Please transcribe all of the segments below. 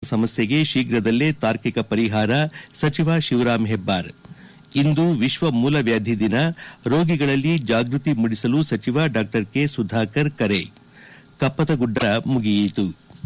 ಸಮಸ್ಯೆಗೆ ಶೀಘ್ರದಲ್ಲೇ ತಾರ್ಕಿಕ ಪರಿಹಾರ ಸಚಿವ ಶಿವರಾಂ ಹೆಬ್ಬಾರ್ ಇಂದು ವಿಶ್ವ ಮೂಲವ್ಯಾಧಿ ದಿನ ರೋಗಿಗಳಲ್ಲಿ ಜಾಗೃತಿ ಮೂಡಿಸಲು ಸಚಿವ ಡಾ ಕೆ ಸುಧಾಕರ್ ಕರೆ ಕಪ್ಪತಗುಡ್ಡ ಮುಗಿಯಿತು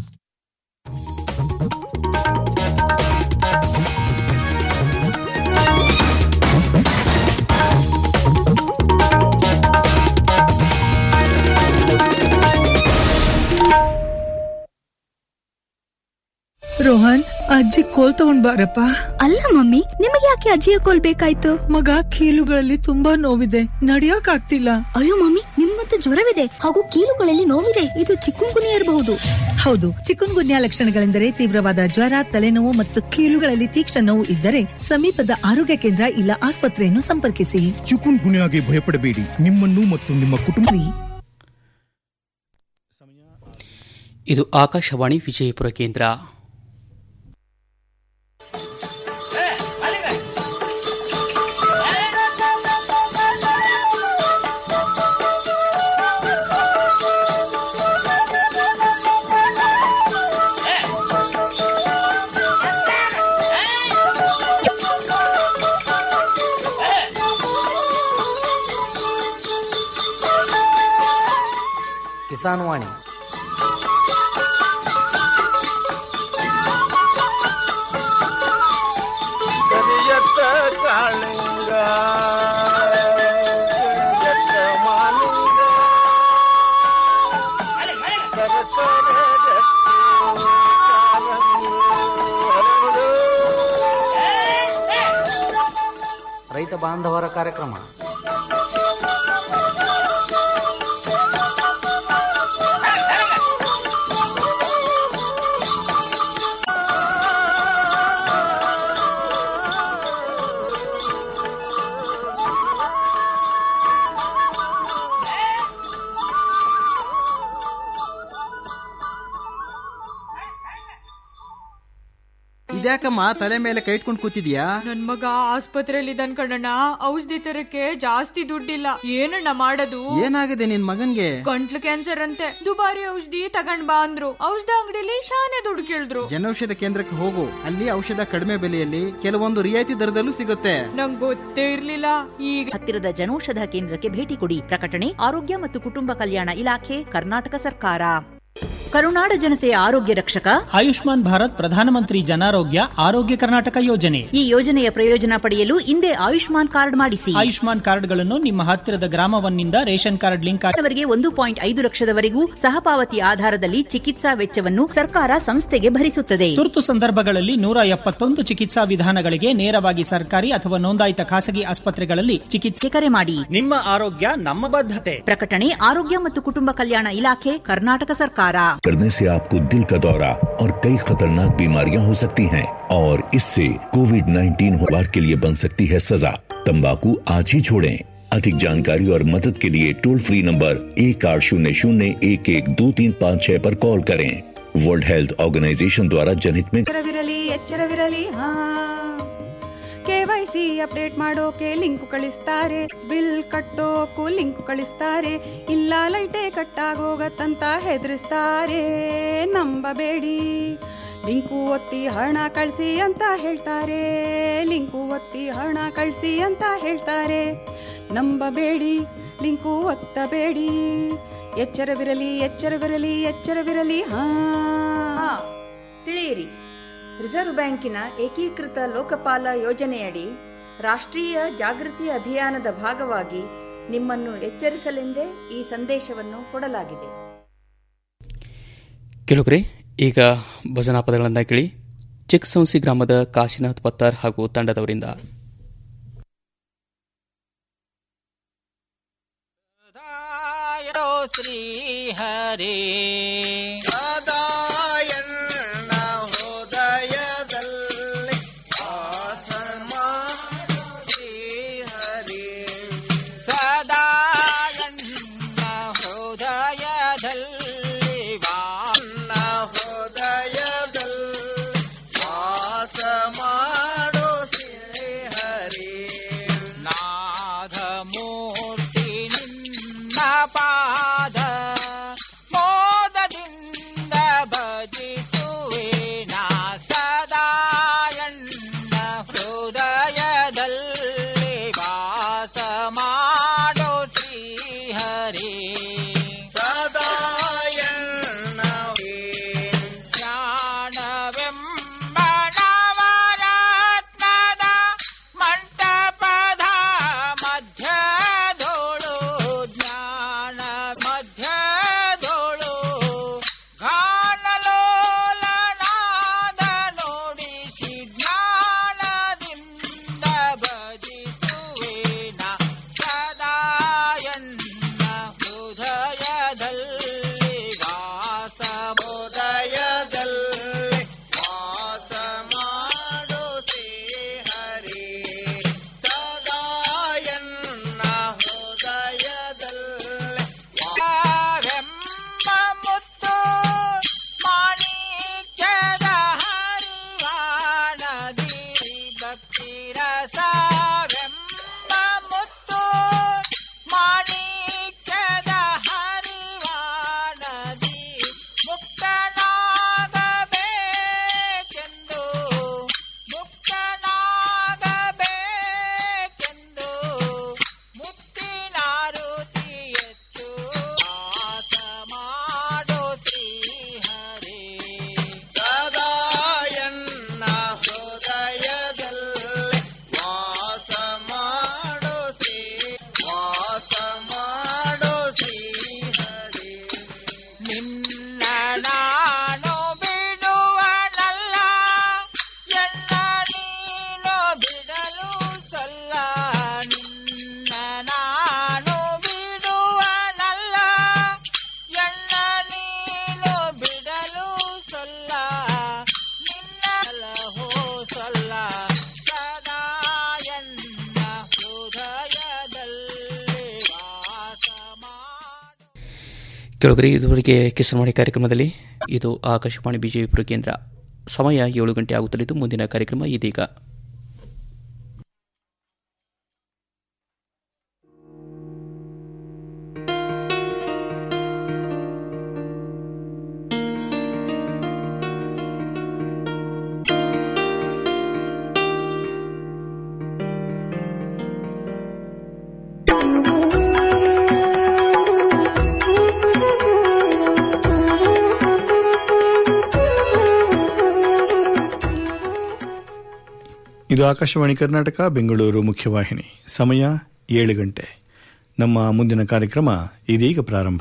ರೋಹನ್ ಅಜ್ಜಿ ಕೋಲ್ ತಗೊಂಡ್ ಬಾರಪ್ಪ ಅಲ್ಲ ಮಮ್ಮಿ ನಿಮಗೆ ಯಾಕೆ ಅಜ್ಜಿಯ ಕೋಲ್ ಬೇಕಾಯ್ತು ಮಗ ಕೀಲುಗಳಲ್ಲಿ ತುಂಬಾ ನೋವಿದೆ ನಡಿಯಕ್ ಆಗ್ತಿಲ್ಲ ಅಯ್ಯೋ ಮಮ್ಮಿ ನಿಮ್ಮಂತೂ ಜ್ವರವಿದೆ ಹಾಗೂ ಕೀಲುಗಳಲ್ಲಿ ನೋವಿದೆ ಇದು ಚಿಕ್ಕುಂಗುನಿಯ ಇರಬಹುದು ಹೌದು ಚಿಕನ್ ಗುನ್ಯಾ ಲಕ್ಷಣಗಳೆಂದರೆ ತೀವ್ರವಾದ ಜ್ವರ ತಲೆನೋವು ಮತ್ತು ಕೀಲುಗಳಲ್ಲಿ ತೀಕ್ಷ್ಣ ನೋವು ಇದ್ದರೆ ಸಮೀಪದ ಆರೋಗ್ಯ ಕೇಂದ್ರ ಇಲ್ಲ ಆಸ್ಪತ್ರೆಯನ್ನು ಸಂಪರ್ಕಿಸಿ ಚಿಕುನ್ ಗುನ್ಯಾಗೆ ಭಯಪಡಬೇಡಿ ನಿಮ್ಮನ್ನು ಮತ್ತು ನಿಮ್ಮ ಕುಟುಂಬ ಇದು ಆಕಾಶವಾಣಿ ವಿಜಯಪುರ ಕೇಂದ್ರ ಕಿಸಾನ್ ವಾಣಿ ಕರಿಯತ್ತ ಕಾಳಿಂಗ ಕರಿಯತ್ತ ಮಾಲಿಂಗ ಸರಸರ ಗಟ್ಟಿ ಕಾಲಂಗು ಹರಳು. ರೈತ ಬಾಂಧವರ ಕಾರ್ಯಕ್ರಮ ಇದ್ಯಾಕಮ್ಮ ತಲೆ ಮೇಲೆ ಕೈ ಇಟ್ಕೊಂಡು ಕೂತಿದ್ಯಾ ನನ್ ಮಗ ಆಸ್ಪತ್ರೆಯಲ್ಲಿ ಇದ್ದಾನ್ ಕಣಣ್ಣ ಔಷಧಿ ತರಕ್ಕೆ ಜಾಸ್ತಿ ದುಡ್ಡಿಲ್ಲ ಏನಣ್ಣ ಮಾಡೋದು ಏನಾಗಿದೆ ನಿನ್ ಮಗನ್ಗೆ ಗಂಟ್ಲು ಕ್ಯಾನ್ಸರ್ ಅಂತೆ ದುಬಾರಿ ಔಷಧಿ ತಗೊಂಡ್ ಬಾ ಅಂದ್ರು ಔಷಧ ಅಂಗಡಿಲಿ ಶಾನೆ ದುಡ್ಡು ಕೇಳಿದ್ರು ಜನೌಷಧ ಕೇಂದ್ರಕ್ಕೆ ಹೋಗು ಅಲ್ಲಿ ಔಷಧ ಕಡಿಮೆ ಬೆಲೆಯಲ್ಲಿ ಕೆಲವೊಂದು ರಿಯಾಯಿತಿ ದರದಲ್ಲೂ ಸಿಗುತ್ತೆ ನಂಗ್ ಗೊತ್ತೇ ಇರ್ಲಿಲ್ಲ ಈಗ ಹತ್ತಿರದ ಜನೌಷಧ ಕೇಂದ್ರಕ್ಕೆ ಭೇಟಿ ಕೊಡಿ ಪ್ರಕಟಣೆ ಆರೋಗ್ಯ ಮತ್ತು ಕುಟುಂಬ ಕಲ್ಯಾಣ ಇಲಾಖೆ ಕರ್ನಾಟಕ ಸರ್ಕಾರ ಕರುನಾಡ ಜನತೆಯ ಆರೋಗ್ಯ ರಕ್ಷಕ ಆಯುಷ್ಮಾನ್ ಭಾರತ್ ಪ್ರಧಾನಮಂತ್ರಿ ಜನಾರೋಗ್ಯ ಆರೋಗ್ಯ ಕರ್ನಾಟಕ ಯೋಜನೆ ಈ ಯೋಜನೆಯ ಪ್ರಯೋಜನ ಪಡೆಯಲು ಹಿಂದೆ ಆಯುಷ್ಮಾನ್ ಕಾರ್ಡ್ ಮಾಡಿಸಿ ಆಯುಷ್ಮಾನ್ ಕಾರ್ಡ್ಗಳನ್ನು ನಿಮ್ಮ ಹತ್ತಿರದ ಗ್ರಾಮವನ್ನಿಂದ ರೇಷನ್ ಕಾರ್ಡ್ ಲಿಂಕ್ ಆಗಿ ಅವರಿಗೆ ಒಂದು ಪಾಯಿಂಟ್ ಐದು ಲಕ್ಷದವರೆಗೂ ಸಹಪಾವತಿ ಆಧಾರದಲ್ಲಿ ಚಿಕಿತ್ಸಾ ವೆಚ್ಚವನ್ನು ಸರ್ಕಾರ ಸಂಸ್ಥೆಗೆ ಭರಿಸುತ್ತದೆ ತುರ್ತು ಸಂದರ್ಭಗಳಲ್ಲಿ ನೂರ ಎಪ್ಪತ್ತೊಂದು ಚಿಕಿತ್ಸಾ ವಿಧಾನಗಳಿಗೆ ನೇರವಾಗಿ ಸರ್ಕಾರಿ ಅಥವಾ ನೋಂದಾಯಿತ ಖಾಸಗಿ ಆಸ್ಪತ್ರೆಗಳಲ್ಲಿ ಚಿಕಿತ್ಸೆ ಕರೆ ಮಾಡಿ ನಿಮ್ಮ ಆರೋಗ್ಯ ನಮ್ಮ ಬದ್ಧತೆ ಪ್ರಕಟಣೆ ಆರೋಗ್ಯ ಮತ್ತು ಕುಟುಂಬ ಕಲ್ಯಾಣ ಇಲಾಖೆ ಕರ್ನಾಟಕ ಸರ್ಕಾರ करने से आपको दिल का दौरा और कई खतरनाक बीमारियां हो सकती हैं और इससे कोविड 19 बार के लिए बन सकती है सजा तंबाकू आज ही छोड़ें अधिक जानकारी और मदद के लिए टोल फ्री नंबर एक आठ शून्य शून्य एक एक दो तीन पाँच छह पर कॉल करें वर्ल्ड हेल्थ ऑर्गेनाइजेशन द्वारा जनहित में ಎಚ್ಚರವಿರಲಿ ಎಚ್ಚರವಿರಲಿ ಹಾ ಕೆವೈಸಿ ಅಪ್ಡೇಟ್ ಮಾಡೋಕೆ ಲಿಂಕ್ ಕಳಿಸ್ತಾರೆ ಬಿಲ್ ಕಟ್ಟೋಕು ಲಿಂಕ್ ಕಳಿಸ್ತಾರೆ ಇಲ್ಲ ಲೈಟೇ ಕಟ್ಟಾಗೋಗತ್ತಂತ ಹೆದರಿಸ್ತಾರೆ ನಂಬಬೇಡಿ ಲಿಂಕು ಒತ್ತಿ ಹಣ ಕಳಿಸಿ ಅಂತ ಹೇಳ್ತಾರೆ ಲಿಂಕು ಒತ್ತಿ ಹಣ ಕಳಿಸಿ ಅಂತ ಹೇಳ್ತಾರೆ ನಂಬಬೇಡಿ ಲಿಂಕು ಒತ್ತಬೇಡಿ ಎಚ್ಚರವಿರಲಿ ಎಚ್ಚರವಿರಲಿ ಎಚ್ಚರವಿರಲಿ ಹಾ ತಿಳಿಯಿರಿ ರಿಸರ್ವ್ ಬ್ಯಾಂಕಿನ ಏಕೀಕೃತ ಲೋಕಪಾಲ ಯೋಜನೆಯಡಿ ರಾಷ್ಟ್ರೀಯ ಜಾಗೃತಿ ಅಭಿಯಾನದ ಭಾಗವಾಗಿ ನಿಮ್ಮನ್ನು ಎಚ್ಚರಿಸಲೆಂದೇ ಈ ಸಂದೇಶವನ್ನು ಕೊಡಲಾಗಿದೆ ಕೆಲವರೇ ಈಗ ಭಜನಾ ಪದಗಳನ್ನು ಕೇಳಿ ಚಿಕ್ಕಸಂಸಿ ಗ್ರಾಮದ ಕಾಶಿನಾಥ್ ಪತ್ತಾರ್ ಹಾಗೂ ತಂಡದವರಿಂದ ಶ್ರೀ ಹರೇ ಸದಾಯಣ್ಣ ಹೃದಯದಲ್ಲಿ ಆಸಮ ಶ್ರೀ ಹರೇ ಸದಾಯಣ್ಣ ಹೃದಯದಲ್ಲಿ ವಾನ್ನ ಹೃದಯದಲ್ಲಿ ವಾಸ ಮಾಡೋ ಶ್ರೀ ಹರೇ ನಾದ ಮೂರ್ತಿ ನಿನ್ನ ಪಾದ ಮೋದದಿಂದ ಕೆಳಗರೆ ಇದುವರೆಗೆ ಕಿಸನವಾಣಿ ಕಾರ್ಯಕ್ರಮದಲ್ಲಿ ಇದು ಆಕಾಶವಾಣಿ ಬಿಜೆಪುರ ಕೇಂದ್ರ ಸಮಯ ಏಳು ಗಂಟೆ ಆಗುತ್ತಲಿದ್ದು ಮುಂದಿನ ಕಾರ್ಯಕ್ರಮ ಇದೀಗ ಇದು ಆಕಾಶವಾಣಿ ಕರ್ನಾಟಕ ಬೆಂಗಳೂರು ಮುಖ್ಯವಾಹಿನಿ ಸಮಯ ಏಳು ಗಂಟೆ ನಮ್ಮ ಮುಂದಿನ ಕಾರ್ಯಕ್ರಮ ಇದೀಗ ಪ್ರಾರಂಭ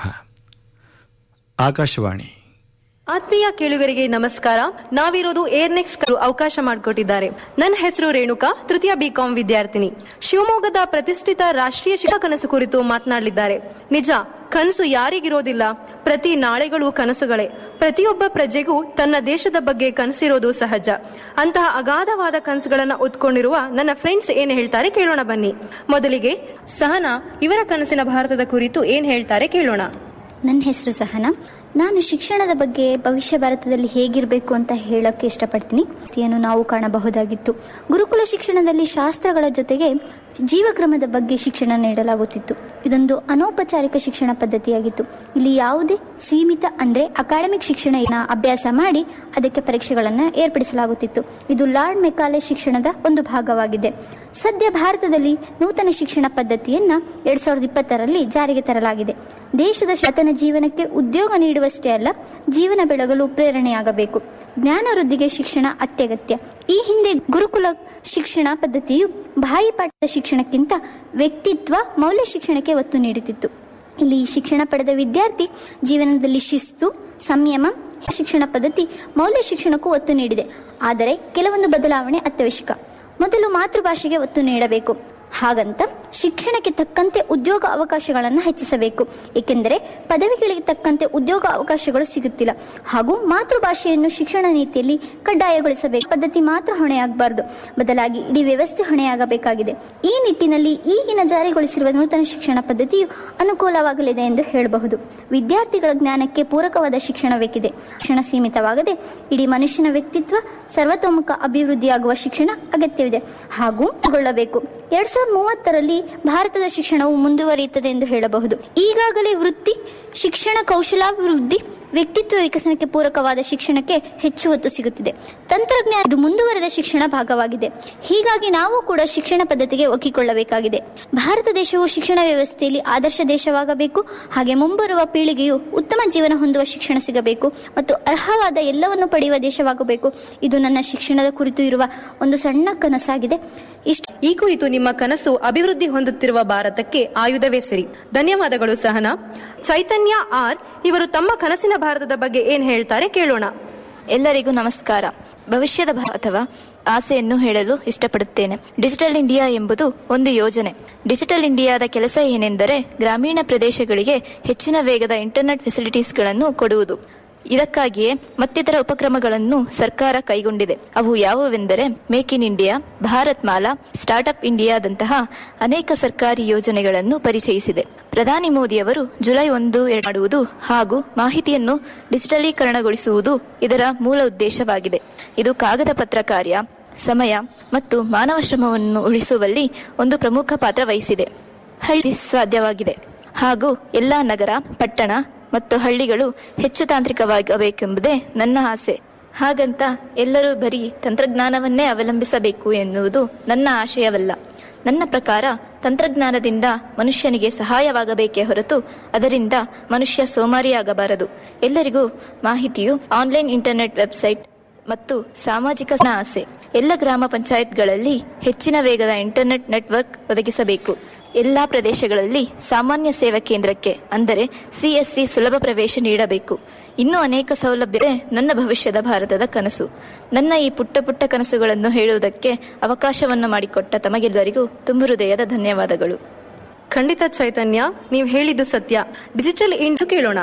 ಆಕಾಶವಾಣಿ ಆತ್ಮೀಯ ಕೇಳುಗರಿಗೆ ನಮಸ್ಕಾರ ನಾವಿರೋದು ಏರ್ ನೆಕ್ಸ್ಟ್ ಅವಕಾಶ ಮಾಡಿಕೊಟ್ಟಿದ್ದಾರೆ ನನ್ನ ಹೆಸರು ರೇಣುಕಾ ತೃತೀಯ ಬಿಕಾಂ ವಿದ್ಯಾರ್ಥಿನಿ ಶಿವಮೊಗ್ಗದ ಪ್ರತಿಷ್ಠಿತ ರಾಷ್ಟ್ರೀಯ ಶಿಕ್ಷಣ ಕನಸು ಕುರಿತು ಮಾತನಾಡಲಿದ್ದಾರೆ ನಿಜ ಕನಸು ಯಾರಿಗಿರೋದಿಲ್ಲ ಪ್ರತಿ ನಾಳೆಗಳು ಕನಸುಗಳೇ ಪ್ರತಿಯೊಬ್ಬ ಪ್ರಜೆಗೂ ತನ್ನ ದೇಶದ ಬಗ್ಗೆ ಕನಸಿರೋದು ಸಹಜ ಅಂತಹ ಅಗಾಧವಾದ ಕನಸುಗಳನ್ನ ಹೊತ್ಕೊಂಡಿರುವ ನನ್ನ ಫ್ರೆಂಡ್ಸ್ ಏನ್ ಹೇಳ್ತಾರೆ ಕೇಳೋಣ ಬನ್ನಿ ಮೊದಲಿಗೆ ಸಹನಾ ಇವರ ಕನಸಿನ ಭಾರತದ ಕುರಿತು ಏನ್ ಹೇಳ್ತಾರೆ ಕೇಳೋಣ ನನ್ನ ಹೆಸರು ಸಹನಾ ನಾನು ಶಿಕ್ಷಣದ ಬಗ್ಗೆ ಭವಿಷ್ಯ ಭಾರತದಲ್ಲಿ ಹೇಗಿರಬೇಕು ಅಂತ ಹೇಳಕ್ಕೆ ಇಷ್ಟಪಡ್ತೀನಿ ಇದನ್ನು ನಾವು ಕಾಣಬಹುದಾಗಿತ್ತು ಗುರುಕುಲ ಶಿಕ್ಷಣದಲ್ಲಿ ಶಾಸ್ತ್ರಗಳ ಜೊತೆಗೆ ಜೀವಕ್ರಮದ ಬಗ್ಗೆ ಶಿಕ್ಷಣ ನೀಡಲಾಗುತ್ತಿತ್ತು ಇದೊಂದು ಅನೌಪಚಾರಿಕ ಶಿಕ್ಷಣ ಪದ್ಧತಿಯಾಗಿತ್ತು ಇಲ್ಲಿ ಯಾವುದೇ ಸೀಮಿತ ಅಂದ್ರೆ ಅಕಾಡೆಮಿಕ್ ಶಿಕ್ಷಣ ಅಭ್ಯಾಸ ಮಾಡಿ ಅದಕ್ಕೆ ಪರೀಕ್ಷೆಗಳನ್ನು ಏರ್ಪಡಿಸಲಾಗುತ್ತಿತ್ತು ಇದು ಲಾರ್ಡ್ ಮೆಕಾಲೆ ಶಿಕ್ಷಣದ ಒಂದು ಭಾಗವಾಗಿದೆ ಸದ್ಯ ಭಾರತದಲ್ಲಿ ನೂತನ ಶಿಕ್ಷಣ ಪದ್ಧತಿಯನ್ನ ಎರಡ್ ಸಾವಿರದ ಇಪ್ಪತ್ತರಲ್ಲಿ ಜಾರಿಗೆ ತರಲಾಗಿದೆ ದೇಶದ ಶತನ ಜೀವನಕ್ಕೆ ಉದ್ಯೋಗ ನೀಡುವಷ್ಟೇ ಅಲ್ಲ ಜೀವನ ಬೆಳಗಲು ಪ್ರೇರಣೆಯಾಗಬೇಕು ಜ್ಞಾನ ವೃದ್ಧಿಗೆ ಶಿಕ್ಷಣ ಅತ್ಯಗತ್ಯ ಈ ಹಿಂದೆ ಗುರುಕುಲ ಶಿಕ್ಷಣ ಪದ್ಧತಿಯು ಬಾಯಿಪಾಠದ ಶಿಕ್ಷಣಕ್ಕಿಂತ ವ್ಯಕ್ತಿತ್ವ ಮೌಲ್ಯ ಶಿಕ್ಷಣಕ್ಕೆ ಒತ್ತು ನೀಡುತ್ತಿತ್ತು ಇಲ್ಲಿ ಶಿಕ್ಷಣ ಪಡೆದ ವಿದ್ಯಾರ್ಥಿ ಜೀವನದಲ್ಲಿ ಶಿಸ್ತು ಸಂಯಮ ಶಿಕ್ಷಣ ಪದ್ಧತಿ ಮೌಲ್ಯ ಶಿಕ್ಷಣಕ್ಕೂ ಒತ್ತು ನೀಡಿದೆ ಆದರೆ ಕೆಲವೊಂದು ಬದಲಾವಣೆ ಅತ್ಯವಶ್ಯಕ ಮೊದಲು ಮಾತೃಭಾಷೆಗೆ ಒತ್ತು ನೀಡಬೇಕು ಹಾಗಂತ ಶಿಕ್ಷಣಕ್ಕೆ ತಕ್ಕಂತೆ ಉದ್ಯೋಗ ಅವಕಾಶಗಳನ್ನು ಹೆಚ್ಚಿಸಬೇಕು ಏಕೆಂದರೆ ಪದವಿಗಳಿಗೆ ತಕ್ಕಂತೆ ಉದ್ಯೋಗ ಅವಕಾಶಗಳು ಸಿಗುತ್ತಿಲ್ಲ ಹಾಗೂ ಮಾತೃಭಾಷೆಯನ್ನು ಶಿಕ್ಷಣ ನೀತಿಯಲ್ಲಿ ಕಡ್ಡಾಯಗೊಳಿಸಬೇಕು ಪದ್ಧತಿ ಮಾತ್ರ ಹೊಣೆಯಾಗಬಾರದು ಬದಲಾಗಿ ಇಡೀ ವ್ಯವಸ್ಥೆ ಹೊಣೆಯಾಗಬೇಕಾಗಿದೆ ಈ ನಿಟ್ಟಿನಲ್ಲಿ ಈಗಿನ ಜಾರಿಗೊಳಿಸಿರುವ ನೂತನ ಶಿಕ್ಷಣ ಪದ್ಧತಿಯು ಅನುಕೂಲವಾಗಲಿದೆ ಎಂದು ಹೇಳಬಹುದು ವಿದ್ಯಾರ್ಥಿಗಳ ಜ್ಞಾನಕ್ಕೆ ಪೂರಕವಾದ ಶಿಕ್ಷಣ ಬೇಕಿದೆ ಶಿಕ್ಷಣ ಸೀಮಿತವಾಗದೆ ಇಡೀ ಮನುಷ್ಯನ ವ್ಯಕ್ತಿತ್ವ ಸರ್ವತೋಮುಖ ಅಭಿವೃದ್ಧಿಯಾಗುವ ಶಿಕ್ಷಣ ಅಗತ್ಯವಿದೆ ಹಾಗೂ ಗೊಳ್ಳಬೇಕು ಎರಡ್ ಸಾವಿರದ ಮೂವತ್ತರಲ್ಲಿ ಭಾರತದ ಶಿಕ್ಷಣವು ಮುಂದುವರಿಯುತ್ತದೆ ಎಂದು ಹೇಳಬಹುದು ಈಗಾಗಲೇ ವೃತ್ತಿ ಶಿಕ್ಷಣ ಕೌಶಲಾಭಿವೃದ್ಧಿ ವ್ಯಕ್ತಿತ್ವ ವಿಕಸನಕ್ಕೆ ಪೂರಕವಾದ ಶಿಕ್ಷಣಕ್ಕೆ ಹೆಚ್ಚು ಒತ್ತು ಸಿಗುತ್ತಿದೆ ತಂತ್ರಜ್ಞಾನ ಇದು ಮುಂದುವರೆದ ಶಿಕ್ಷಣ ಭಾಗವಾಗಿದೆ ಹೀಗಾಗಿ ನಾವು ಕೂಡ ಶಿಕ್ಷಣ ಪದ್ಧತಿಗೆ ಒಗ್ಗಿಕೊಳ್ಳಬೇಕಾಗಿದೆ ಭಾರತ ದೇಶವು ಶಿಕ್ಷಣ ವ್ಯವಸ್ಥೆಯಲ್ಲಿ ಆದರ್ಶ ದೇಶವಾಗಬೇಕು ಹಾಗೆ ಮುಂಬರುವ ಪೀಳಿಗೆಯು ಉತ್ತಮ ಜೀವನ ಹೊಂದುವ ಶಿಕ್ಷಣ ಸಿಗಬೇಕು ಮತ್ತು ಅರ್ಹವಾದ ಎಲ್ಲವನ್ನು ಪಡೆಯುವ ದೇಶವಾಗಬೇಕು ಇದು ನನ್ನ ಶಿಕ್ಷಣದ ಕುರಿತು ಇರುವ ಒಂದು ಸಣ್ಣ ಕನಸಾಗಿದೆ ಇಷ್ಟ ಈ ಕುರಿತು ನಿಮ್ಮ ಕನಸು ಅಭಿವೃದ್ಧಿ ಹೊಂದುತ್ತಿರುವ ಭಾರತಕ್ಕೆ ಆಯುಧವೇ ಸರಿ ಧನ್ಯವಾದಗಳು ಸಹನಾ ಚೈತನ್ಯ ಆರ್ ಇವರು ತಮ್ಮ ಕನಸಿನ ಭಾರತದ ಬಗ್ಗೆ ಏನ್ ಹೇಳ್ತಾರೆ ಕೇಳೋಣ ಎಲ್ಲರಿಗೂ ನಮಸ್ಕಾರ ಭವಿಷ್ಯದ ಭಾ- ಅಥವಾ ಆಸೆಯನ್ನು ಹೇಳಲು ಇಷ್ಟಪಡುತ್ತೇನೆ ಡಿಜಿಟಲ್ ಇಂಡಿಯಾ ಎಂಬುದು ಒಂದು ಯೋಜನೆ ಡಿಜಿಟಲ್ ಇಂಡಿಯಾದ ಕೆಲಸ ಏನೆಂದರೆ ಗ್ರಾಮೀಣ ಪ್ರದೇಶಗಳಿಗೆ ಹೆಚ್ಚಿನ ವೇಗದ ಇಂಟರ್ನೆಟ್ ಫೆಸಿಲಿಟೀಸ್ಗಳನ್ನು ಕೊಡುವುದು ಇದಕ್ಕಾಗಿಯೇ ಮತ್ತಿತರ ಉಪಕ್ರಮಗಳನ್ನು ಸರ್ಕಾರ ಕೈಗೊಂಡಿದೆ ಅವು ಯಾವುವೆಂದರೆ make in India Bharat Mala startup ಇಂಡಿಯಾದಂತಹ ಅನೇಕ ಸರ್ಕಾರಿ ಯೋಜನೆಗಳನ್ನು ಪರಿಚಯಿಸಿದೆ ಪ್ರಧಾನಿ ಮೋದಿಯವರು ಜುಲೈ ಒಂದು ಎರಡು ಮಾಡುವುದು ಹಾಗೂ ಮಾಹಿತಿಯನ್ನು ಡಿಜಿಟಲೀಕರಣಗೊಳಿಸುವುದು ಇದರ ಮೂಲ ಉದ್ದೇಶವಾಗಿದೆ ಇದು ಕಾಗದ ಪತ್ರ ಕಾರ್ಯ ಸಮಯ ಮತ್ತು ಮಾನವ ಶ್ರಮವನ್ನು ಉಳಿಸುವಲ್ಲಿ ಒಂದು ಪ್ರಮುಖ ಪಾತ್ರ ವಹಿಸಿದೆ ಹಳ್ಳಿ ಸಾಧ್ಯವಾಗಿದೆ ಹಾಗೂ ಎಲ್ಲಾ ನಗರ ಪಟ್ಟಣ ಮತ್ತು ಹಳ್ಳಿಗಳು ಹೆಚ್ಚು ತಾಂತ್ರಿಕವಾಗಬೇಕೆಂಬುದೇ ನನ್ನ ಆಸೆ ಹಾಗಂತ ಎಲ್ಲರೂ ಬರೀ ತಂತ್ರಜ್ಞಾನವನ್ನೇ ಅವಲಂಬಿಸಬೇಕು ಎನ್ನುವುದು ನನ್ನ ಆಶಯವಲ್ಲ ನನ್ನ ಪ್ರಕಾರ ತಂತ್ರಜ್ಞಾನದಿಂದ ಮನುಷ್ಯನಿಗೆ ಸಹಾಯವಾಗಬೇಕೇ ಹೊರತು ಅದರಿಂದ ಮನುಷ್ಯ ಸೋಮಾರಿಯಾಗಬಾರದು ಎಲ್ಲರಿಗೂ ಮಾಹಿತಿಯು ಆನ್ಲೈನ್ ಇಂಟರ್ನೆಟ್ ವೆಬ್ಸೈಟ್ ಮತ್ತು ಸಾಮಾಜಿಕ ಆಸೆ ಎಲ್ಲ ಗ್ರಾಮ ಪಂಚಾಯತ್ಗಳಲ್ಲಿ ಹೆಚ್ಚಿನ ವೇಗದ ಇಂಟರ್ನೆಟ್ ನೆಟ್ವರ್ಕ್ ಒದಗಿಸಬೇಕು ಎಲ್ಲಾ ಪ್ರದೇಶಗಳಲ್ಲಿ ಸಾಮಾನ್ಯ ಸೇವಾ ಕೇಂದ್ರಕ್ಕೆ ಅಂದರೆ ಸಿಎಸ್ಸಿ ಸುಲಭ ಪ್ರವೇಶ ನೀಡಬೇಕು ಇನ್ನೂ ಅನೇಕ ಸೌಲಭ್ಯ ಇದೆ ನನ್ನ ಭವಿಷ್ಯದ ಭಾರತದ ಕನಸು ನನ್ನ ಈ ಪುಟ್ಟ ಪುಟ್ಟ ಕನಸುಗಳನ್ನು ಹೇಳುವುದಕ್ಕೆ ಅವಕಾಶವನ್ನು ಮಾಡಿಕೊಟ್ಟ ತಮಗೆಲ್ಲರಿಗೂ ತುಂಬು ಹೃದಯದ ಧನ್ಯವಾದಗಳು ಖಂಡಿತ ಚೈತನ್ಯ ನೀವು ಹೇಳಿದ್ದು ಸತ್ಯ ಡಿಜಿಟಲ್ ಇಂದು ಕೇಳೋಣ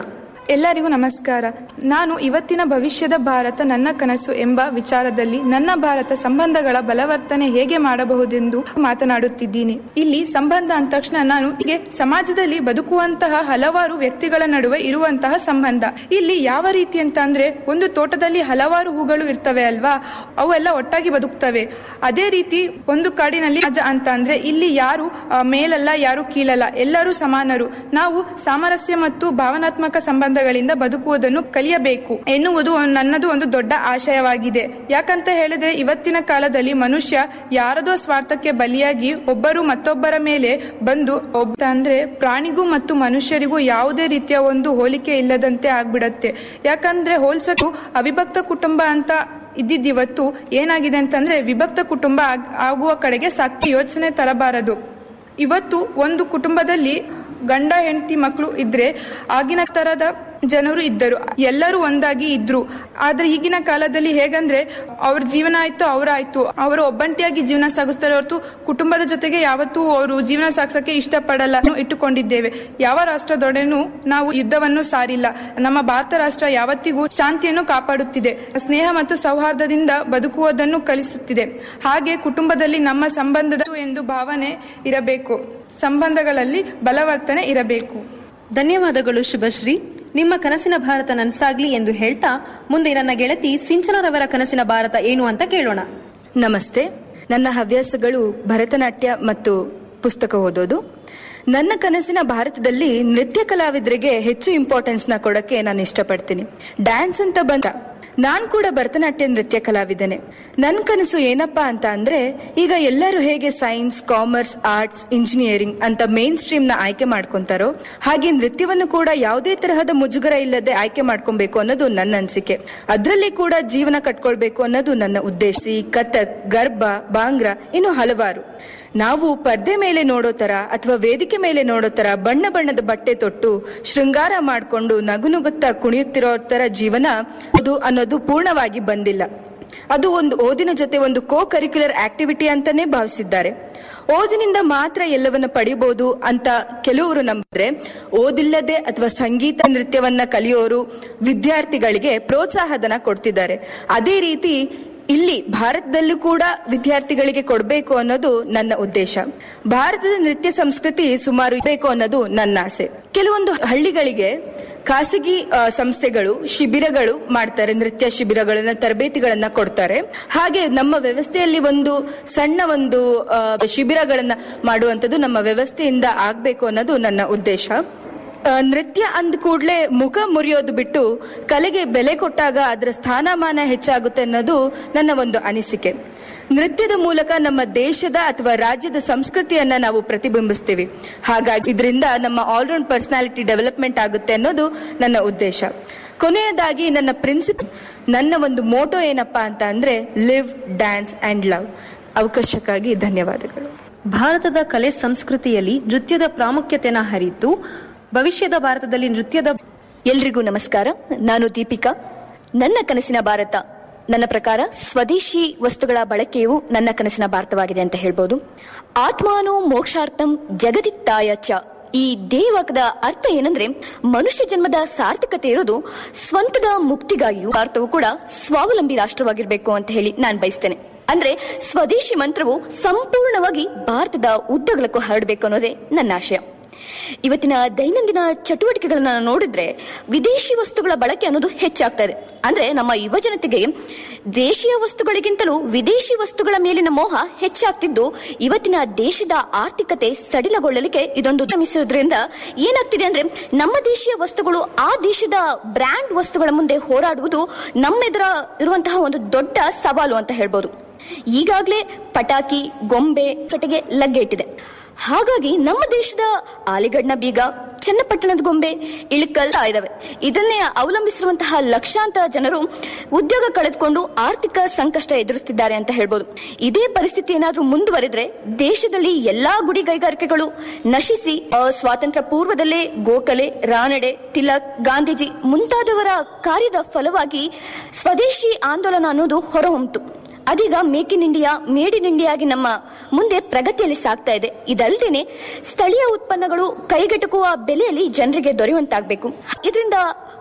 ಎಲ್ಲರಿಗೂ ನಮಸ್ಕಾರ ನಾನು ಇವತ್ತಿನ ಭವಿಷ್ಯದ ಭಾರತ ನನ್ನ ಕನಸು ಎಂಬ ವಿಚಾರದಲ್ಲಿ ನನ್ನ ಭಾರತ ಸಂಬಂಧಗಳ ಬಲವರ್ತನೆ ಹೇಗೆ ಮಾಡಬಹುದೆಂದು ಮಾತನಾಡುತ್ತಿದ್ದೀನಿ ಇಲ್ಲಿ ಸಂಬಂಧ ಅಂದ ತಕ್ಷಣ ನಾನು ಹೀಗೆ ಸಮಾಜದಲ್ಲಿ ಬದುಕುವಂತಹ ಹಲವಾರು ವ್ಯಕ್ತಿಗಳ ನಡುವೆ ಇರುವಂತಹ ಸಂಬಂಧ ಇಲ್ಲಿ ಯಾವ ರೀತಿ ಅಂತ ಅಂದ್ರೆ ಒಂದು ತೋಟದಲ್ಲಿ ಹಲವಾರು ಹೂಗಳು ಇರ್ತವೆ ಅಲ್ವಾ ಅವೆಲ್ಲ ಒಟ್ಟಾಗಿ ಬದುಕ್ತವೆ ಅದೇ ರೀತಿ ಒಂದು ಕಾಡಿನಲ್ಲಿ ರಾಜ ಅಂತ ಅಂದ್ರೆ ಇಲ್ಲಿ ಯಾರು ಆ, ಮೇಲಲ್ಲ ಯಾರು ಕೀಳಲ್ಲ ಎಲ್ಲರೂ ಸಮಾನರು ನಾವು ಸಾಮರಸ್ಯ ಮತ್ತು ಭಾವನಾತ್ಮಕ ಸಂಬಂಧಗಳಿಂದ ಬದುಕುವುದನ್ನು ಕಲಿಯಬೇಕು ಎನ್ನುವುದು ಒಂದು- ನನ್ನದು ಒಂದು ದೊಡ್ಡ ಆಶಯವಾಗಿದೆ ಯಾಕಂತ ಹೇಳಿದ್ರೆ ಇವತ್ತಿನ ಕಾಲದಲ್ಲಿ ಮನುಷ್ಯ ಯಾರದೋ ಸ್ವಾರ್ಥಕ್ಕೆ ಬಲಿಯಾಗಿ ಒಬ್ಬರು ಮತ್ತೊಬ್ಬರ ಮೇಲೆ ಬಂದು ಒಬ್ಬ ಅಂದ್ರೆ ಪ್ರಾಣಿಗೂ ಮತ್ತು ಮನುಷ್ಯರಿಗೂ ಯಾವುದೇ ರೀತಿಯ ಒಂದು ಹೋಲಿಕೆ ಇಲ್ಲದಂತೆ ಆಗ್ಬಿಡತ್ತೆ ಯಾಕಂದ್ರೆ ಹೋಲ್ಸಕ್ಕೂ ಅವಿಭಕ್ತ ಕುಟುಂಬ ಅಂತ ಇದ್ದಿದ್ದಿವತ್ತು ಏನಾಗಿದೆ ಅಂತಂದ್ರೆ ವಿಭಕ್ತ ಕುಟುಂಬ ಆಗ್- ಆಗುವ ಕಡೆಗೆ ಸಾಕಿ ಯೋಚನೆ ತರಬಾರದು ಇವತ್ತು ಒಂದು ಕುಟುಂಬದಲ್ಲಿ ಗಂಡ ಹೆಂಡತಿ ಮಕ್ಕಳು ಇದ್ರೆ ಆಗಿನ ತರದ ಜನರು ಇದ್ದರು ಎಲ್ಲರೂ ಒಂದಾಗಿ ಇದ್ರು ಆದ್ರೆ ಈಗಿನ ಕಾಲದಲ್ಲಿ ಹೇಗಂದ್ರೆ ಅವ್ರ ಜೀವನ ಆಯ್ತು ಅವರಾಯ್ತು ಅವರು ಒಬ್ಬಂಟಿಯಾಗಿ ಜೀವನ ಸಾಗಿಸ್ತಾರೆ ಹೊರತು ಕುಟುಂಬದ ಜೊತೆಗೆ ಯಾವತ್ತೂ ಅವರು ಜೀವನ ಸಾಗಿಸಕ್ಕೆ ಇಷ್ಟಪಡಲ್ಲ ನಾವು ಇಟ್ಟುಕೊಂಡಿದ್ದೇವೆ ಯಾವ ರಾಷ್ಟ್ರದೊಡನೆನೂ ನಾವು ಯುದ್ಧವನ್ನು ಸಾರಿಲ್ಲ ನಮ್ಮ ಭಾರತ ರಾಷ್ಟ್ರ ಯಾವತ್ತಿಗೂ ಶಾಂತಿಯನ್ನು ಕಾಪಾಡುತ್ತಿದೆ ಸ್ನೇಹ ಮತ್ತು ಸೌಹಾರ್ದದಿಂದ ಬದುಕುವುದನ್ನು ಕಲಿಸುತ್ತಿದೆ ಹಾಗೆ ಕುಟುಂಬದಲ್ಲಿ ನಮ್ಮ ಸಂಬಂಧದ ಎಂದು ಭಾವನೆ ಇರಬೇಕು ಸಂಬಂಧಗಳಲ್ಲಿ ಬಲವರ್ತನೆ ಇರಬೇಕು ಧನ್ಯವಾದಗಳು ಶುಭಶ್ರೀ ನಿಮ್ಮ ಕನಸಿನ ಭಾರತ ನನ್ಸಾಗ್ಲಿ ಎಂದು ಹೇಳ್ತಾ ಮುಂದೆ ನನ್ನ ಗೆಳತಿ ಸಿಂಚನರವರ ಕನಸಿನ ಭಾರತ ಏನು ಅಂತ ಕೇಳೋಣ ನಮಸ್ತೆ ನನ್ನ ಹವ್ಯಾಸಗಳು ಭರತನಾಟ್ಯ ಮತ್ತು ಪುಸ್ತಕ ಓದೋದು ನನ್ನ ಕನಸಿನ ಭಾರತದಲ್ಲಿ ನೃತ್ಯ ಕಲಾವಿದರಿಗೆ ಹೆಚ್ಚು ಇಂಪಾರ್ಟೆನ್ಸ್ ನ ಕೊಡಕ್ಕೆ ನಾನು ಇಷ್ಟಪಡ್ತೀನಿ ಡ್ಯಾನ್ಸ್ ಅಂತ ಬಂದ ನಾನ್ ಕೂಡ ಭರತನಾಟ್ಯ ನೃತ್ಯ ಕಲಾವಿದನೆ ನನ್ನ ಕನಸು ಏನಪ್ಪಾ ಅಂತ ಅಂದ್ರೆ ಈಗ ಎಲ್ಲರೂ ಹೇಗೆ ಸೈನ್ಸ್ ಕಾಮರ್ಸ್ ಆರ್ಟ್ಸ್ ಇಂಜಿನಿಯರಿಂಗ್ ಅಂತ ಮೇನ್ ಸ್ಟ್ರೀಮ್ ನ ಆಯ್ಕೆ ಮಾಡ್ಕೊಂತಾರೋ ಹಾಗೆ ನೃತ್ಯವನ್ನು ಕೂಡ ಯಾವುದೇ ತರಹದ ಮುಜುಗರ ಇಲ್ಲದೆ ಆಯ್ಕೆ ಮಾಡ್ಕೊಬೇಕು ಅನ್ನೋದು ನನ್ನ ಅನಿಸಿಕೆ ಅದರಲ್ಲಿ ಕೂಡ ಜೀವನ ಕಟ್ಕೊಳ್ಬೇಕು ಅನ್ನೋದು ನನ್ನ ಉದ್ದೇಶ ಈ ಕಥಕ್ ಗರ್ಭ ಬಾಂಗ್ರಾ ಇನ್ನು ಹಲವಾರು ನಾವು ಪರ್ದೆ ಮೇಲೆ ನೋಡೋ ತರ ಅಥವಾ ವೇದಿಕೆ ಮೇಲೆ ನೋಡೋ ತರ ಬಣ್ಣ ಬಣ್ಣದ ಬಟ್ಟೆ ತೊಟ್ಟು ಶೃಂಗಾರ ಮಾಡ್ಕೊಂಡು ನಗುನುಗುತ್ತಾ ಕುಣಿಯುತ್ತಿರೋ ತರ ಜೀವನ ಅದು ಅನ್ನೋದು ಪೂರ್ಣವಾಗಿ ಬಂದಿಲ್ಲ ಅದು ಒಂದು ಓದಿನ ಜೊತೆ ಒಂದು ಕೋ ಕರಿಕ್ಯುಲರ್ ಆಕ್ಟಿವಿಟಿ ಅಂತಾನೆ ಭಾವಿಸಿದ್ದಾರೆ ಓದಿನಿಂದ ಮಾತ್ರ ಎಲ್ಲವನ್ನ ಪಡಿಬಹುದು ಅಂತ ಕೆಲವರು ನಂಬಿದ್ರೆ ಓದಿಲ್ಲದೆ ಅಥವಾ ಸಂಗೀತ ನೃತ್ಯವನ್ನ ಕಲಿಯೋರು ವಿದ್ಯಾರ್ಥಿಗಳಿಗೆ ಪ್ರೋತ್ಸಾಹಧನ ಕೊಡ್ತಿದ್ದಾರೆ ಅದೇ ರೀತಿ ಇಲ್ಲಿ ಭಾರತದಲ್ಲೂ ಕೂಡ ವಿದ್ಯಾರ್ಥಿಗಳಿಗೆ ಕೊಡಬೇಕು ಅನ್ನೋದು ನನ್ನ ಉದ್ದೇಶ ಭಾರತದ ನೃತ್ಯ ಸಂಸ್ಕೃತಿ ಸುಮಾರು ಬೇಕು ಅನ್ನೋದು ನನ್ನ ಆಸೆ ಕೆಲವೊಂದು ಹಳ್ಳಿಗಳಿಗೆ ಖಾಸಗಿ ಆ, ಸಂಸ್ಥೆಗಳು ಶಿಬಿರಗಳು ಮಾಡ್ತಾರೆ ನೃತ್ಯ ಶಿಬಿರಗಳನ್ನ ತರಬೇತಿಗಳನ್ನ ಕೊಡ್ತಾರೆ ಹಾಗೆ ನಮ್ಮ ವ್ಯವಸ್ಥೆಯಲ್ಲಿ ಒಂದು ಸಣ್ಣ ಒಂದು ಆ, ಶಿಬಿರಗಳನ್ನ ಮಾಡುವಂತದ್ದು ನಮ್ಮ ವ್ಯವಸ್ಥೆಯಿಂದ ಆಗ್ಬೇಕು ಅನ್ನೋದು ನನ್ನ ಉದ್ದೇಶ ಆ, ನೃತ್ಯ ಅಂದ ಕೂಡಲೇ ಮುಖ ಮುರಿಯೋದು ಬಿಟ್ಟು ಕಲೆಗೆ ಬೆಲೆ ಕೊಟ್ಟಾಗ ಅದರ ಸ್ಥಾನಮಾನ ಹೆಚ್ಚಾಗುತ್ತೆ ಅನ್ನೋದು ನನ್ನ ಒಂದು ಅನಿಸಿಕೆ ನೃತ್ಯದ ಮೂಲಕ ನಮ್ಮ ದೇಶದ ಅಥವಾ ರಾಜ್ಯದ ಸಂಸ್ಕೃತಿಯನ್ನ ನಾವು ಪ್ರತಿಬಿಂಬಿಸ್ತೀವಿ ಹಾಗಾಗಿ ಇದರಿಂದ ನಮ್ಮ ಆಲ್ರೌಂಡ್ ಪರ್ಸನಾಲಿಟಿ ಡೆವಲಪ್ಮೆಂಟ್ ಆಗುತ್ತೆ ಅನ್ನೋದು ನನ್ನ ಉದ್ದೇಶ ಕೊನೆಯದಾಗಿ ನನ್ನ ಪ್ರಿನ್ಸಿಪ್ ನನ್ನ ಒಂದು ಮೋಟೋ ಏನಪ್ಪಾ ಅಂತ ಅಂದ್ರೆ ಲಿವ್ ಡ್ಯಾನ್ಸ್ ಅಂಡ್ ಲವ್ ಅವಕಾಶಕ್ಕಾಗಿ ಧನ್ಯವಾದಗಳು ಭಾರತದ ಕಲೆ ಸಂಸ್ಕೃತಿಯಲ್ಲಿ ನೃತ್ಯದ ಪ್ರಾಮುಖ್ಯತೆನ ಹರಿತು ಭವಿಷ್ಯದ ಭಾರತದಲ್ಲಿ ನೃತ್ಯದ ಎಲ್ರಿಗೂ ನಮಸ್ಕಾರ ನಾನು ದೀಪಿಕಾ ನನ್ನ ಕನಸಿನ ಭಾರತ ನನ್ನ ಪ್ರಕಾರ ಸ್ವದೇಶಿ ವಸ್ತುಗಳ ಬಳಕೆಯು ನನ್ನ ಕನಸಿನ ಭಾರತವಾಗಿದೆ ಅಂತ ಹೇಳ್ಬೋದು ಆತ್ಮಾನು ಮೋಕ್ಷಾರ್ಥಂ ಜಗದಿತ್ತಾಯ ಚ ಈ ದೇವಕದ ಅರ್ಥ ಏನಂದ್ರೆ ಮನುಷ್ಯ ಜನ್ಮದ ಸಾರ್ಥಕತೆ ಇರೋದು ಸ್ವಂತದ ಮುಕ್ತಿಗಾಗಿಯೂ ಭಾರತವು ಕೂಡ ಸ್ವಾವಲಂಬಿ ರಾಷ್ಟ್ರವಾಗಿರ್ಬೇಕು ಅಂತ ಹೇಳಿ ನಾನು ಬಯಸ್ತೇನೆ ಅಂದ್ರೆ ಸ್ವದೇಶಿ ಮಂತ್ರವು ಸಂಪೂರ್ಣವಾಗಿ ಭಾರತದ ಉದ್ದಗಲಕ್ಕೂ ಹರಡಬೇಕು ಅನ್ನೋದೇ ನನ್ನ ಆಶಯ ಇವತ್ತಿನ ದೈನಂದಿನ ಚಟುವಟಿಕೆಗಳನ್ನ ನೋಡಿದ್ರೆ ವಿದೇಶಿ ವಸ್ತುಗಳ ಬಳಕೆ ಅನ್ನೋದು ಹೆಚ್ಚಾಗ್ತಾ ಇದೆ ಅಂದ್ರೆ ನಮ್ಮ ಯುವ ಜನತೆಗೆ ದೇಶೀಯ ವಸ್ತುಗಳಿಗಿಂತಲೂ ವಿದೇಶಿ ವಸ್ತುಗಳ ಮೇಲಿನ ಮೋಹ ಹೆಚ್ಚಾಗ್ತಿದ್ದು ಇವತ್ತಿನ ದೇಶದ ಆರ್ಥಿಕತೆ ಸಡಿಲಗೊಳ್ಳಲಿಕ್ಕೆ ಇದೊಂದು ಶ್ರಮಿಸುವುದರಿಂದ ಏನಾಗ್ತಿದೆ ಅಂದ್ರೆ ನಮ್ಮ ದೇಶೀಯ ವಸ್ತುಗಳು ಆ ದೇಶದ ಬ್ರ್ಯಾಂಡ್ ವಸ್ತುಗಳ ಮುಂದೆ ಹೋರಾಡುವುದು ನಮ್ಮೆದುರ ಇರುವಂತಹ ಒಂದು ದೊಡ್ಡ ಸವಾಲು ಅಂತ ಹೇಳ್ಬೋದು ಈಗಾಗಲೇ ಪಟಾಕಿ ಗೊಂಬೆ ಕಟೆಗೆ ಲಗ್ಗೆ ಇಟ್ಟಿದೆ ಹಾಗಾಗಿ ನಮ್ಮ ದೇಶದ ಆಲಿಗಡ್ನ ಬೀಗ ಚನ್ನಪಟ್ಟಣದ ಗೊಂಬೆ ಇಳಕಲ್ ಇದಾವೆ ಇದನ್ನೇ ಅವಲಂಬಿಸಿರುವಂತಹ ಲಕ್ಷಾಂತರ ಜನರು ಉದ್ಯೋಗ ಕಳೆದುಕೊಂಡು ಆರ್ಥಿಕ ಸಂಕಷ್ಟ ಎದುರಿಸುತ್ತಿದ್ದಾರೆ ಅಂತ ಹೇಳ್ಬೋದು ಇದೇ ಪರಿಸ್ಥಿತಿ ಏನಾದ್ರೂ ಮುಂದುವರೆದ್ರೆ ದೇಶದಲ್ಲಿ ಎಲ್ಲಾ ಗುಡಿ ಕೈಗಾರಿಕೆಗಳು ನಶಿಸಿ ಆ, ಸ್ವಾತಂತ್ರ್ಯ ಪೂರ್ವದಲ್ಲೇ ಗೋಖಲೆ ರಾನಡೆ ತಿಲಕ್ ಗಾಂಧೀಜಿ ಮುಂತಾದವರ ಕಾರ್ಯದ ಫಲವಾಗಿ ಸ್ವದೇಶಿ ಆಂದೋಲನ ಅನ್ನೋದು ಹೊರಹೊಮ್ಮಿತು ಅದೀಗ make in India made in India ಆಗಿ ನಮ್ಮ ಮುಂದೆ ಪ್ರಗತಿಯಲ್ಲಿ ಸಾಗ್ತಾ ಇದೆ ಇದಲ್ಲದೇನೆ ಸ್ಥಳೀಯ ಉತ್ಪನ್ನಗಳು ಕೈಗೆಟುಕುವ ಬೆಲೆಯಲ್ಲಿ ಜನರಿಗೆ ದೊರೆಯುವಂತಾಗಬೇಕು ಇದರಿಂದ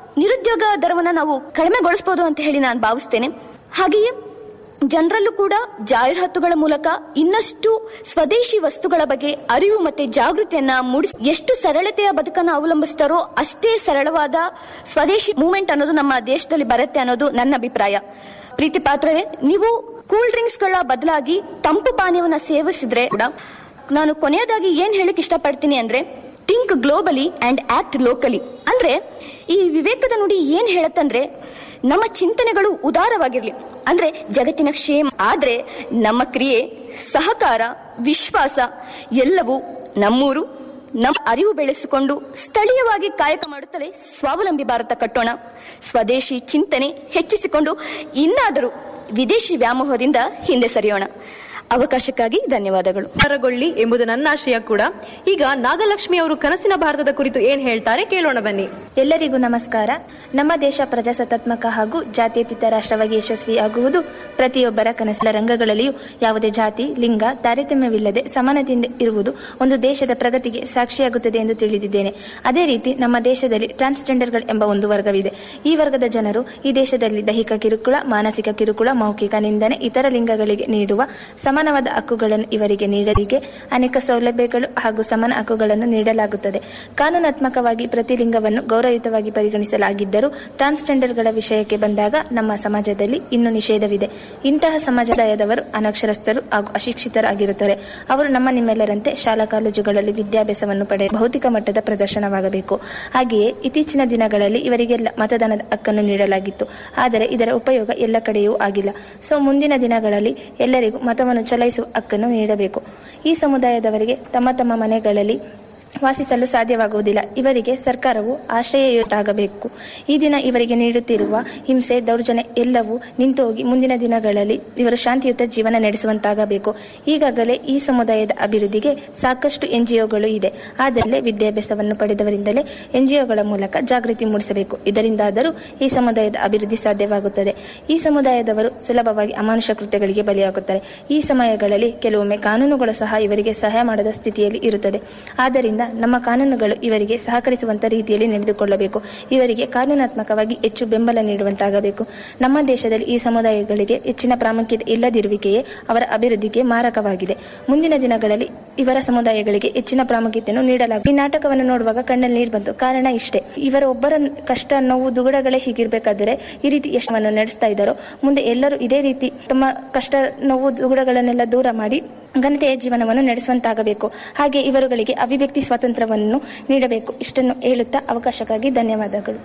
ನಿರುದ್ಯೋಗ ದರವನ್ನ ನಾವು ಕಡಿಮೆಗೊಳಿಸಬಹುದು ಅಂತ ಹೇಳಿ ನಾನು ಭಾವಿಸ್ತೇನೆ ಹಾಗೆಯೇ ಜನರಲ್ಲೂ ಕೂಡ ಜಾಹೀರಾತುಗಳ ಮೂಲಕ ಇನ್ನಷ್ಟು ಸ್ವದೇಶಿ ವಸ್ತುಗಳ ಬಗ್ಗೆ ಅರಿವು ಮತ್ತೆ ಜಾಗೃತಿಯನ್ನ ಮೂಡಿಸಿ ಎಷ್ಟು ಸರಳತೆಯ ಬದುಕನ್ನು ಅವಲಂಬಿಸ್ತಾರೋ ಅಷ್ಟೇ ಸರಳವಾದ ಸ್ವದೇಶಿ ಮೂವ್ಮೆಂಟ್ ಅನ್ನೋದು ನಮ್ಮ ದೇಶದಲ್ಲಿ ಬರುತ್ತೆ ಅನ್ನೋದು ನನ್ನ ಅಭಿಪ್ರಾಯ ಪ್ರೀತಿ ಪಾತ್ರರೇ ನೀವು ಕೂಲ್ ಡ್ರಿಂಕ್ಸ್ ಗಳ ಬದಲಾಗಿ ತಂಪು ಪಾನೀಯವನ್ನ ಸೇವಿಸಿದ್ರೆ ಕೂಡ ನಾನು ಕೊನೆಯದಾಗಿ ಏನ್ ಹೇಳಕ್ ಇಷ್ಟಪಡ್ತೀನಿ ಅಂದ್ರೆ think globally and act locally ಅಂದ್ರೆ ಈ ವಿವೇಕದ ನುಡಿ ಏನ್ ಹೇಳತ್ತಂದ್ರೆ ನಮ್ಮ ಚಿಂತನೆಗಳು ಉದಾರವಾಗಿರ್ಲಿ ಅಂದ್ರೆ ಜಗತ್ತಿನ ಕ್ಷೇಮ ಆದ್ರೆ ನಮ್ಮ ಕ್ರಿಯೆ ಸಹಕಾರ ವಿಶ್ವಾಸ ಎಲ್ಲವೂ ನಮ್ಮೂರು ನಮ್ಮ ಅರಿವು ಬೆಳೆಸಿಕೊಂಡು ಸ್ಥಳೀಯವಾಗಿ ಕಾಯಕ ಮಾಡುತ್ತಲೇ ಸ್ವಾವಲಂಬಿ ಭಾರತ ಕಟ್ಟೋಣ ಸ್ವದೇಶಿ ಚಿಂತನೆ ಹೆಚ್ಚಿಸಿಕೊಂಡು ಇನ್ನಾದರೂ ವಿದೇಶಿ ವ್ಯಾಮೋಹದಿಂದ ಹಿಂದೆ ಸರಿಯೋಣ ಅವಕಾಶಕ್ಕಾಗಿ ಧನ್ಯವಾದಗಳು ಹೊರಗೊಳ್ಳಿ ಎಂಬುದು ನನ್ನ ಆಶಯ ಕೂಡ ಈಗ ನಾಗಲಕ್ಷ್ಮಿ ಅವರು ಕನಸಿನ ಭಾರತದ ಕುರಿತು ಏನ್ ಹೇಳ್ತಾರೆ ಕೇಳೋಣ ಬನ್ನಿ ಎಲ್ಲರಿಗೂ ನಮಸ್ಕಾರ ನಮ್ಮ ದೇಶ ಪ್ರಜಾಸತ್ತಾತ್ಮಕ ಹಾಗೂ ಜಾತ್ಯತೀತ ರಾಷ್ಟ್ರವಾಗಿ ಯಶಸ್ವಿಯಾಗುವುದು ಪ್ರತಿಯೊಬ್ಬರ ಕನಸಿನ ರಂಗಗಳಲ್ಲಿಯೂ ಯಾವುದೇ ಜಾತಿ ಲಿಂಗ ತಾರತಮ್ಯವಿಲ್ಲದೆ ಸಮಾನತೆಯಿಂದ ಇರುವುದು ಒಂದು ದೇಶದ ಪ್ರಗತಿಗೆ ಸಾಕ್ಷಿಯಾಗುತ್ತದೆ ಎಂದು ತಿಳಿದಿದ್ದೇನೆ ಅದೇ ರೀತಿ ನಮ್ಮ ದೇಶದಲ್ಲಿ ಟ್ರಾನ್ಸ್ಜೆಂಡರ್ಗಳು ಎಂಬ ಒಂದು ವರ್ಗವಿದೆ ಈ ವರ್ಗದ ಜನರು ಈ ದೇಶದಲ್ಲಿ ದೈಹಿಕ ಕಿರುಕುಳ ಮಾನಸಿಕ ಕಿರುಕುಳ ಮೌಖಿಕ ನಿಂದನೆ ಇತರ ಲಿಂಗಗಳಿಗೆ ನೀಡುವ ಸಮಾನವಾದ ಹಕ್ಕುಗಳನ್ನು ಇವರಿಗೆ ನೀಡಲಿಗೆ ಅನೇಕ ಸೌಲಭ್ಯಗಳು ಹಾಗೂ ಸಮಾನ ಹಕ್ಕುಗಳನ್ನು ನೀಡಲಾಗುತ್ತದೆ ಕಾನೂನಾತ್ಮಕವಾಗಿ ಪ್ರತಿ ಲಿಂಗವನ್ನು ಗೌರವಯುತವಾಗಿ ಪರಿಗಣಿಸಲಾಗಿದ್ದರೂ ಟ್ರಾನ್ಸ್ಜೆಂಡರ್ಗಳ ವಿಷಯಕ್ಕೆ ಬಂದಾಗ ನಮ್ಮ ಸಮಾಜದಲ್ಲಿ ಇನ್ನೂ ನಿಷೇಧವಿದೆ ಇಂತಹ ಸಮಾಜದವರು ಅನಕ್ಷರಸ್ಥರು ಹಾಗೂ ಅಶಿಕ್ಷಿತರಾಗಿರುತ್ತಾರೆ ಅವರು ನಮ್ಮ ನಿಮ್ಮೆಲ್ಲರಂತೆ ಶಾಲಾ ಕಾಲೇಜುಗಳಲ್ಲಿ ವಿದ್ಯಾಭ್ಯಾಸವನ್ನು ಪಡೆಯ ಭೌತಿಕ ಮಟ್ಟದ ಪ್ರದರ್ಶನವಾಗಬೇಕು ಹಾಗೆಯೇ ಇತ್ತೀಚಿನ ದಿನಗಳಲ್ಲಿ ಇವರಿಗೆಲ್ಲ ಮತದಾನದ ಹಕ್ಕನ್ನು ನೀಡಲಾಗಿತ್ತು ಆದರೆ ಇದರ ಉಪಯೋಗ ಎಲ್ಲ ಕಡೆಯೂ ಆಗಿಲ್ಲ ಸೊ ಮುಂದಿನ ದಿನಗಳಲ್ಲಿ ಎಲ್ಲರಿಗೂ ಮತವನ್ನು ಚಲಾಯಿಸುವ ಹಕ್ಕನ್ನು ನೀಡಬೇಕು ಈ ಸಮುದಾಯದವರಿಗೆ ತಮ್ಮ ತಮ್ಮ ಮನೆಗಳಲ್ಲಿ ವಾಸಿಸಲು ಸಾಧ್ಯವಾಗುವುದಿಲ್ಲ ಇವರಿಗೆ ಸರ್ಕಾರವು ಆಶ್ರಯಯುತಾಗಬೇಕು ಈ ದಿನ ಇವರಿಗೆ ನೀಡುತ್ತಿರುವ ಹಿಂಸೆ ದೌರ್ಜನ್ಯ ಎಲ್ಲವೂ ನಿಂತು ಹೋಗಿ ಮುಂದಿನ ದಿನಗಳಲ್ಲಿ ಇವರು ಶಾಂತಿಯುತ ಜೀವನ ನಡೆಸುವಂತಾಗಬೇಕು ಈಗಾಗಲೇ ಈ ಸಮುದಾಯದ ಅಭಿವೃದ್ಧಿಗೆ ಸಾಕಷ್ಟು ಎನ್ಜಿಒಗಳು ಇದೆ ಆದರೆ ವಿದ್ಯಾಭ್ಯಾಸವನ್ನು ಪಡೆದವರಿಂದಲೇ ಎನ್ಜಿಒಗಳ ಮೂಲಕ ಜಾಗೃತಿ ಮೂಡಿಸಬೇಕು ಇದರಿಂದಾದರೂ ಈ ಸಮುದಾಯದ ಅಭಿವೃದ್ಧಿ ಸಾಧ್ಯವಾಗುತ್ತದೆ ಈ ಸಮುದಾಯದವರು ಸುಲಭವಾಗಿ ಅಮಾನುಷ ಕೃತ್ಯಗಳಿಗೆ ಬಲಿಯಾಗುತ್ತಾರೆ ಈ ಸಮಯಗಳಲ್ಲಿ ಕೆಲವೊಮ್ಮೆ ಕಾನೂನುಗಳು ಸಹ ಇವರಿಗೆ ಸಹಾಯ ಮಾಡದ ಸ್ಥಿತಿಯಲ್ಲಿ ಇರುತ್ತದೆ ಆದ್ದರಿಂದ ನಮ್ಮ ಕಾನೂನುಗಳು ಇವರಿಗೆ ಸಹಕರಿಸುವಂತ ರೀತಿಯಲ್ಲಿ ನಡೆದುಕೊಳ್ಳಬೇಕು ಇವರಿಗೆ ಕಾನೂನಾತ್ಮಕವಾಗಿ ಹೆಚ್ಚು ಬೆಂಬಲ ನೀಡುವಂತಾಗಬೇಕು ನಮ್ಮ ದೇಶದಲ್ಲಿ ಈ ಸಮುದಾಯಗಳಿಗೆ ಹೆಚ್ಚಿನ ಪ್ರಾಮುಖ್ಯತೆ ಇಲ್ಲದಿರುವಿಕೆಯೇ ಅವರ ಅಭಿವೃದ್ಧಿಗೆ ಮಾರಕವಾಗಿದೆ ಮುಂದಿನ ದಿನಗಳಲ್ಲಿ ಇವರ ಸಮುದಾಯಗಳಿಗೆ ಹೆಚ್ಚಿನ ಪ್ರಾಮುಖ್ಯತೆಯನ್ನು ನೀಡಲಾಗುತ್ತದೆ ಈ ನಾಟಕವನ್ನು ನೋಡುವಾಗ ಕಣ್ಣಲ್ಲಿ ನೀರು ಬಂತು ಕಾರಣ ಇಷ್ಟೇ ಇವರ ಒಬ್ಬರ ಕಷ್ಟ ನೋವು ದುಗುಡಗಳೇ ಹೀಗಿರ್ಬೇಕಾದರೆ ಈ ರೀತಿ ಯಶವನ್ನು ನಡೆಸ್ತಾ ಇದ್ದಾರೋ ಮುಂದೆ ಎಲ್ಲರೂ ಇದೇ ರೀತಿ ತಮ್ಮ ಕಷ್ಟ ನೋವು ದುಗುಡಗಳನ್ನೆಲ್ಲ ದೂರ ಮಾಡಿ ಘನತೆಯ ಜೀವನವನ್ನು ನಡೆಸುವಂತಾಗಬೇಕು ಹಾಗೆ ಇವರುಗಳಿಗೆ ಅಭಿವ್ಯಕ್ತಿ ಸ್ವಾತಂತ್ರ್ಯವನ್ನು ನೀಡಬೇಕು ಇಷ್ಟನ್ನು ಹೇಳುತ್ತಾ ಅವಕಾಶಕ್ಕಾಗಿ ಧನ್ಯವಾದಗಳು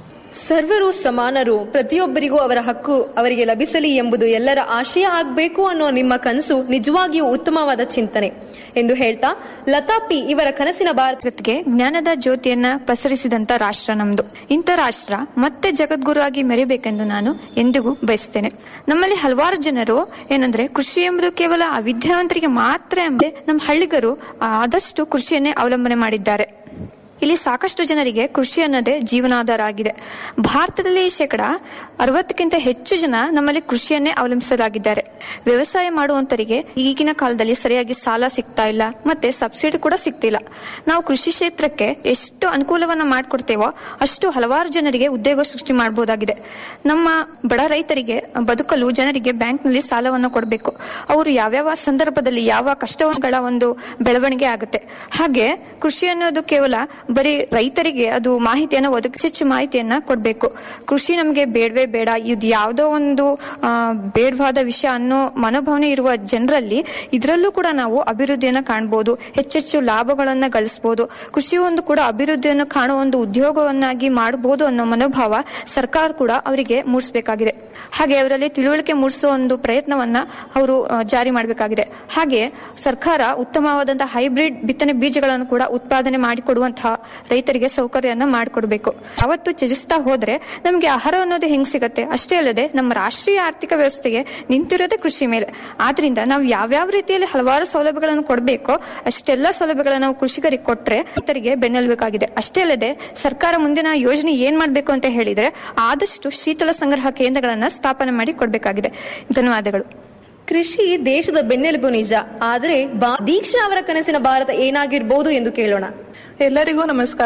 ಸರ್ವರು ಸಮಾನರು ಪ್ರತಿಯೊಬ್ಬರಿಗೂ ಅವರ ಹಕ್ಕು ಅವರಿಗೆ ಲಭಿಸಲಿ ಎಂಬುದು ಎಲ್ಲರ ಆಶಯ ಆಗಬೇಕು ಅನ್ನೋ ನಿಮ್ಮ ಕನಸು ನಿಜವಾಗಿಯೂ ಉತ್ತಮವಾದ ಚಿಂತನೆ ಎಂದು ಹೇಳ್ತಾ ಲತಾ ಪಿ ಇವರ ಕನಸಿನ ಭಾರತಕ್ಕೆ ಜ್ಞಾನದ ಜ್ಯೋತಿಯನ್ನ ಪಸರಿಸಿದಂತ ರಾಷ್ಟ್ರ ನಮ್ದು ಇಂಥ ರಾಷ್ಟ್ರ ಮತ್ತೆ ಜಗದ್ಗುರು ಆಗಿ ಮೆರಿಬೇಕೆಂದು ನಾನು ಎಂದಿಗೂ ಬಯಸ್ತೇನೆ ನಮ್ಮಲ್ಲಿ ಹಲವಾರು ಜನರು ಏನಂದ್ರೆ ಕೃಷಿ ಎಂಬುದು ಕೇವಲ ಅವಿದ್ಯಾವಂತರಿಗೆ ಮಾತ್ರ ಎಂಬುದೇ ನಮ್ಮ ಹಳ್ಳಿಗರು ಆದಷ್ಟು ಕೃಷಿಯನ್ನೇ ಅವಲಂಬನೆ ಮಾಡಿದ್ದಾರೆ ಇಲ್ಲಿ ಸಾಕಷ್ಟು ಜನರಿಗೆ ಕೃಷಿ ಅನ್ನೋದೇ ಜೀವನಾಧಾರ ಆಗಿದೆ ಭಾರತದಲ್ಲಿ ಶೇಕಡ ಅರವತ್ತಕ್ಕಿಂತ ಹೆಚ್ಚು ಜನ ನಮ್ಮಲ್ಲಿ ಕೃಷಿಯನ್ನೇ ಅವಲಂಬಿಸಲಾಗಿದ್ದಾರೆ ವ್ಯವಸಾಯ ಮಾಡುವಂತರಿಗೆ ಈಗಿನ ಕಾಲದಲ್ಲಿ ಸರಿಯಾಗಿ ಸಾಲ ಸಿಗ್ತಾ ಇಲ್ಲ ಮತ್ತೆ ಸಬ್ಸಿಡಿ ಕೂಡ ಸಿಗ್ತಿಲ್ಲ ನಾವು ಕೃಷಿ ಕ್ಷೇತ್ರಕ್ಕೆ ಎಷ್ಟು ಅನುಕೂಲವನ್ನ ಮಾಡಿಕೊಡ್ತೇವೋ ಅಷ್ಟು ಹಲವಾರು ಜನರಿಗೆ ಉದ್ಯೋಗ ಸೃಷ್ಟಿ ಮಾಡಬಹುದಾಗಿದೆ ನಮ್ಮ ಬಡ ರೈತರಿಗೆ ಬದುಕಲು ಜನರಿಗೆ ಬ್ಯಾಂಕ್ನಲ್ಲಿ ಸಾಲವನ್ನು ಕೊಡಬೇಕು ಅವರು ಯಾವ್ಯಾವ ಸಂದರ್ಭದಲ್ಲಿ ಯಾವ ಕಷ್ಟಗಳ ಒಂದು ಬೆಳವಣಿಗೆ ಆಗುತ್ತೆ ಹಾಗೆ ಕೃಷಿ ಅನ್ನೋದು ಕೇವಲ ಬರೀ ರೈತರಿಗೆ ಅದು ಮಾಹಿತಿಯನ್ನು ಒದಗಿಸಿ ಮಾಹಿತಿಯನ್ನ ಕೊಡಬೇಕು ಕೃಷಿ ನಮಗೆ ಬೇಡವೇ ಬೇಡ ಇದು ಯಾವುದೋ ಒಂದು ಆ, ಬೇಡವಾದ ವಿಷಯ ಅನ್ನೋ ಮನೋಭಾವನೆ ಇರುವ ಜನರಲ್ಲಿ ಇದರಲ್ಲೂ ಕೂಡ ನಾವು ಅಭಿವೃದ್ಧಿಯನ್ನ ಕಾಣಬಹುದು ಹೆಚ್ಚೆಚ್ಚು ಲಾಭಗಳನ್ನ ಗಳಿಸಬಹುದು ಕೃಷಿ ಒಂದು ಕೂಡ ಅಭಿವೃದ್ಧಿಯನ್ನು ಕಾಣುವ ಒಂದು ಉದ್ಯೋಗವನ್ನಾಗಿ ಮಾಡಬಹುದು ಅನ್ನೋ ಮನೋಭಾವ ಸರ್ಕಾರ ಕೂಡ ಅವರಿಗೆ ಮೂಡಿಸಬೇಕಾಗಿದೆ ಹಾಗೆ ಅವರಲ್ಲಿ ತಿಳುವಳಿಕೆ ಮೂಡಿಸುವ ಒಂದು ಪ್ರಯತ್ನವನ್ನ ಅವರು ಆ, ಜಾರಿ ಮಾಡಬೇಕಾಗಿದೆ ಹಾಗೆ ಸರ್ಕಾರ ಉತ್ತಮವಾದಂತಹ ಹೈಬ್ರಿಡ್ ಬಿತ್ತನೆ ಬೀಜಗಳನ್ನು ಕೂಡ ಉತ್ಪಾದನೆ ಮಾಡಿಕೊಡುವಂತಹ ರೈತರಿಗೆ ಸೌಕರ್ಯನ ಮಾಡಿಕೊಡ್ಬೇಕು ಅವತ್ತು ತ್ಯಜಿಸ್ತಾ ಹೋದ್ರೆ ನಮಗೆ ಆಹಾರ ಅನ್ನೋದು ಹೆಂಗ್ ಸಿಗತ್ತೆ ಅಷ್ಟೇ ಅಲ್ಲದೆ ನಮ್ಮ ರಾಷ್ಟ್ರೀಯ ಆರ್ಥಿಕ ವ್ಯವಸ್ಥೆಗೆ ನಿಂತಿರೋದೇ ಕೃಷಿ ಮೇಲೆ ಆದ್ರಿಂದ ನಾವು ಯಾವ್ಯಾವ ರೀತಿಯಲ್ಲಿ ಹಲವಾರು ಸೌಲಭ್ಯಗಳನ್ನು ಕೊಡಬೇಕೋ ಅಷ್ಟೆಲ್ಲ ಸೌಲಭ್ಯಗಳನ್ನು ನಾವು ಕೃಷಿಕರಿಗೆ ಕೊಟ್ರೆ ರೈತರಿಗೆ ಬೆನ್ನೆಲುಬೇಕಾಗಿದೆ ಅಷ್ಟೇ ಅಲ್ಲದೆ ಸರ್ಕಾರ ಮುಂದಿನ ಯೋಜನೆ ಏನ್ ಮಾಡ್ಬೇಕು ಅಂತ ಹೇಳಿದ್ರೆ ಆದಷ್ಟು ಶೀತಲ ಸಂಗ್ರಹ ಕೇಂದ್ರಗಳನ್ನ ಸ್ಥಾಪನೆ ಮಾಡಿ ಕೊಡ್ಬೇಕಾಗಿದೆ ಧನ್ಯವಾದಗಳು ಕೃಷಿ ದೇಶದ ಬೆನ್ನೆಲುಬು ನಿಜ ಆದರೆ ಬಾ- ದೀಕ್ಷಾ ಅವರ ಕನಸಿನ ಭಾರತ ಏನಾಗಿರ್ಬೋದು ಎಂದು ಕೇಳೋಣ ಎಲ್ಲರಿಗೂ ನಮಸ್ಕಾರ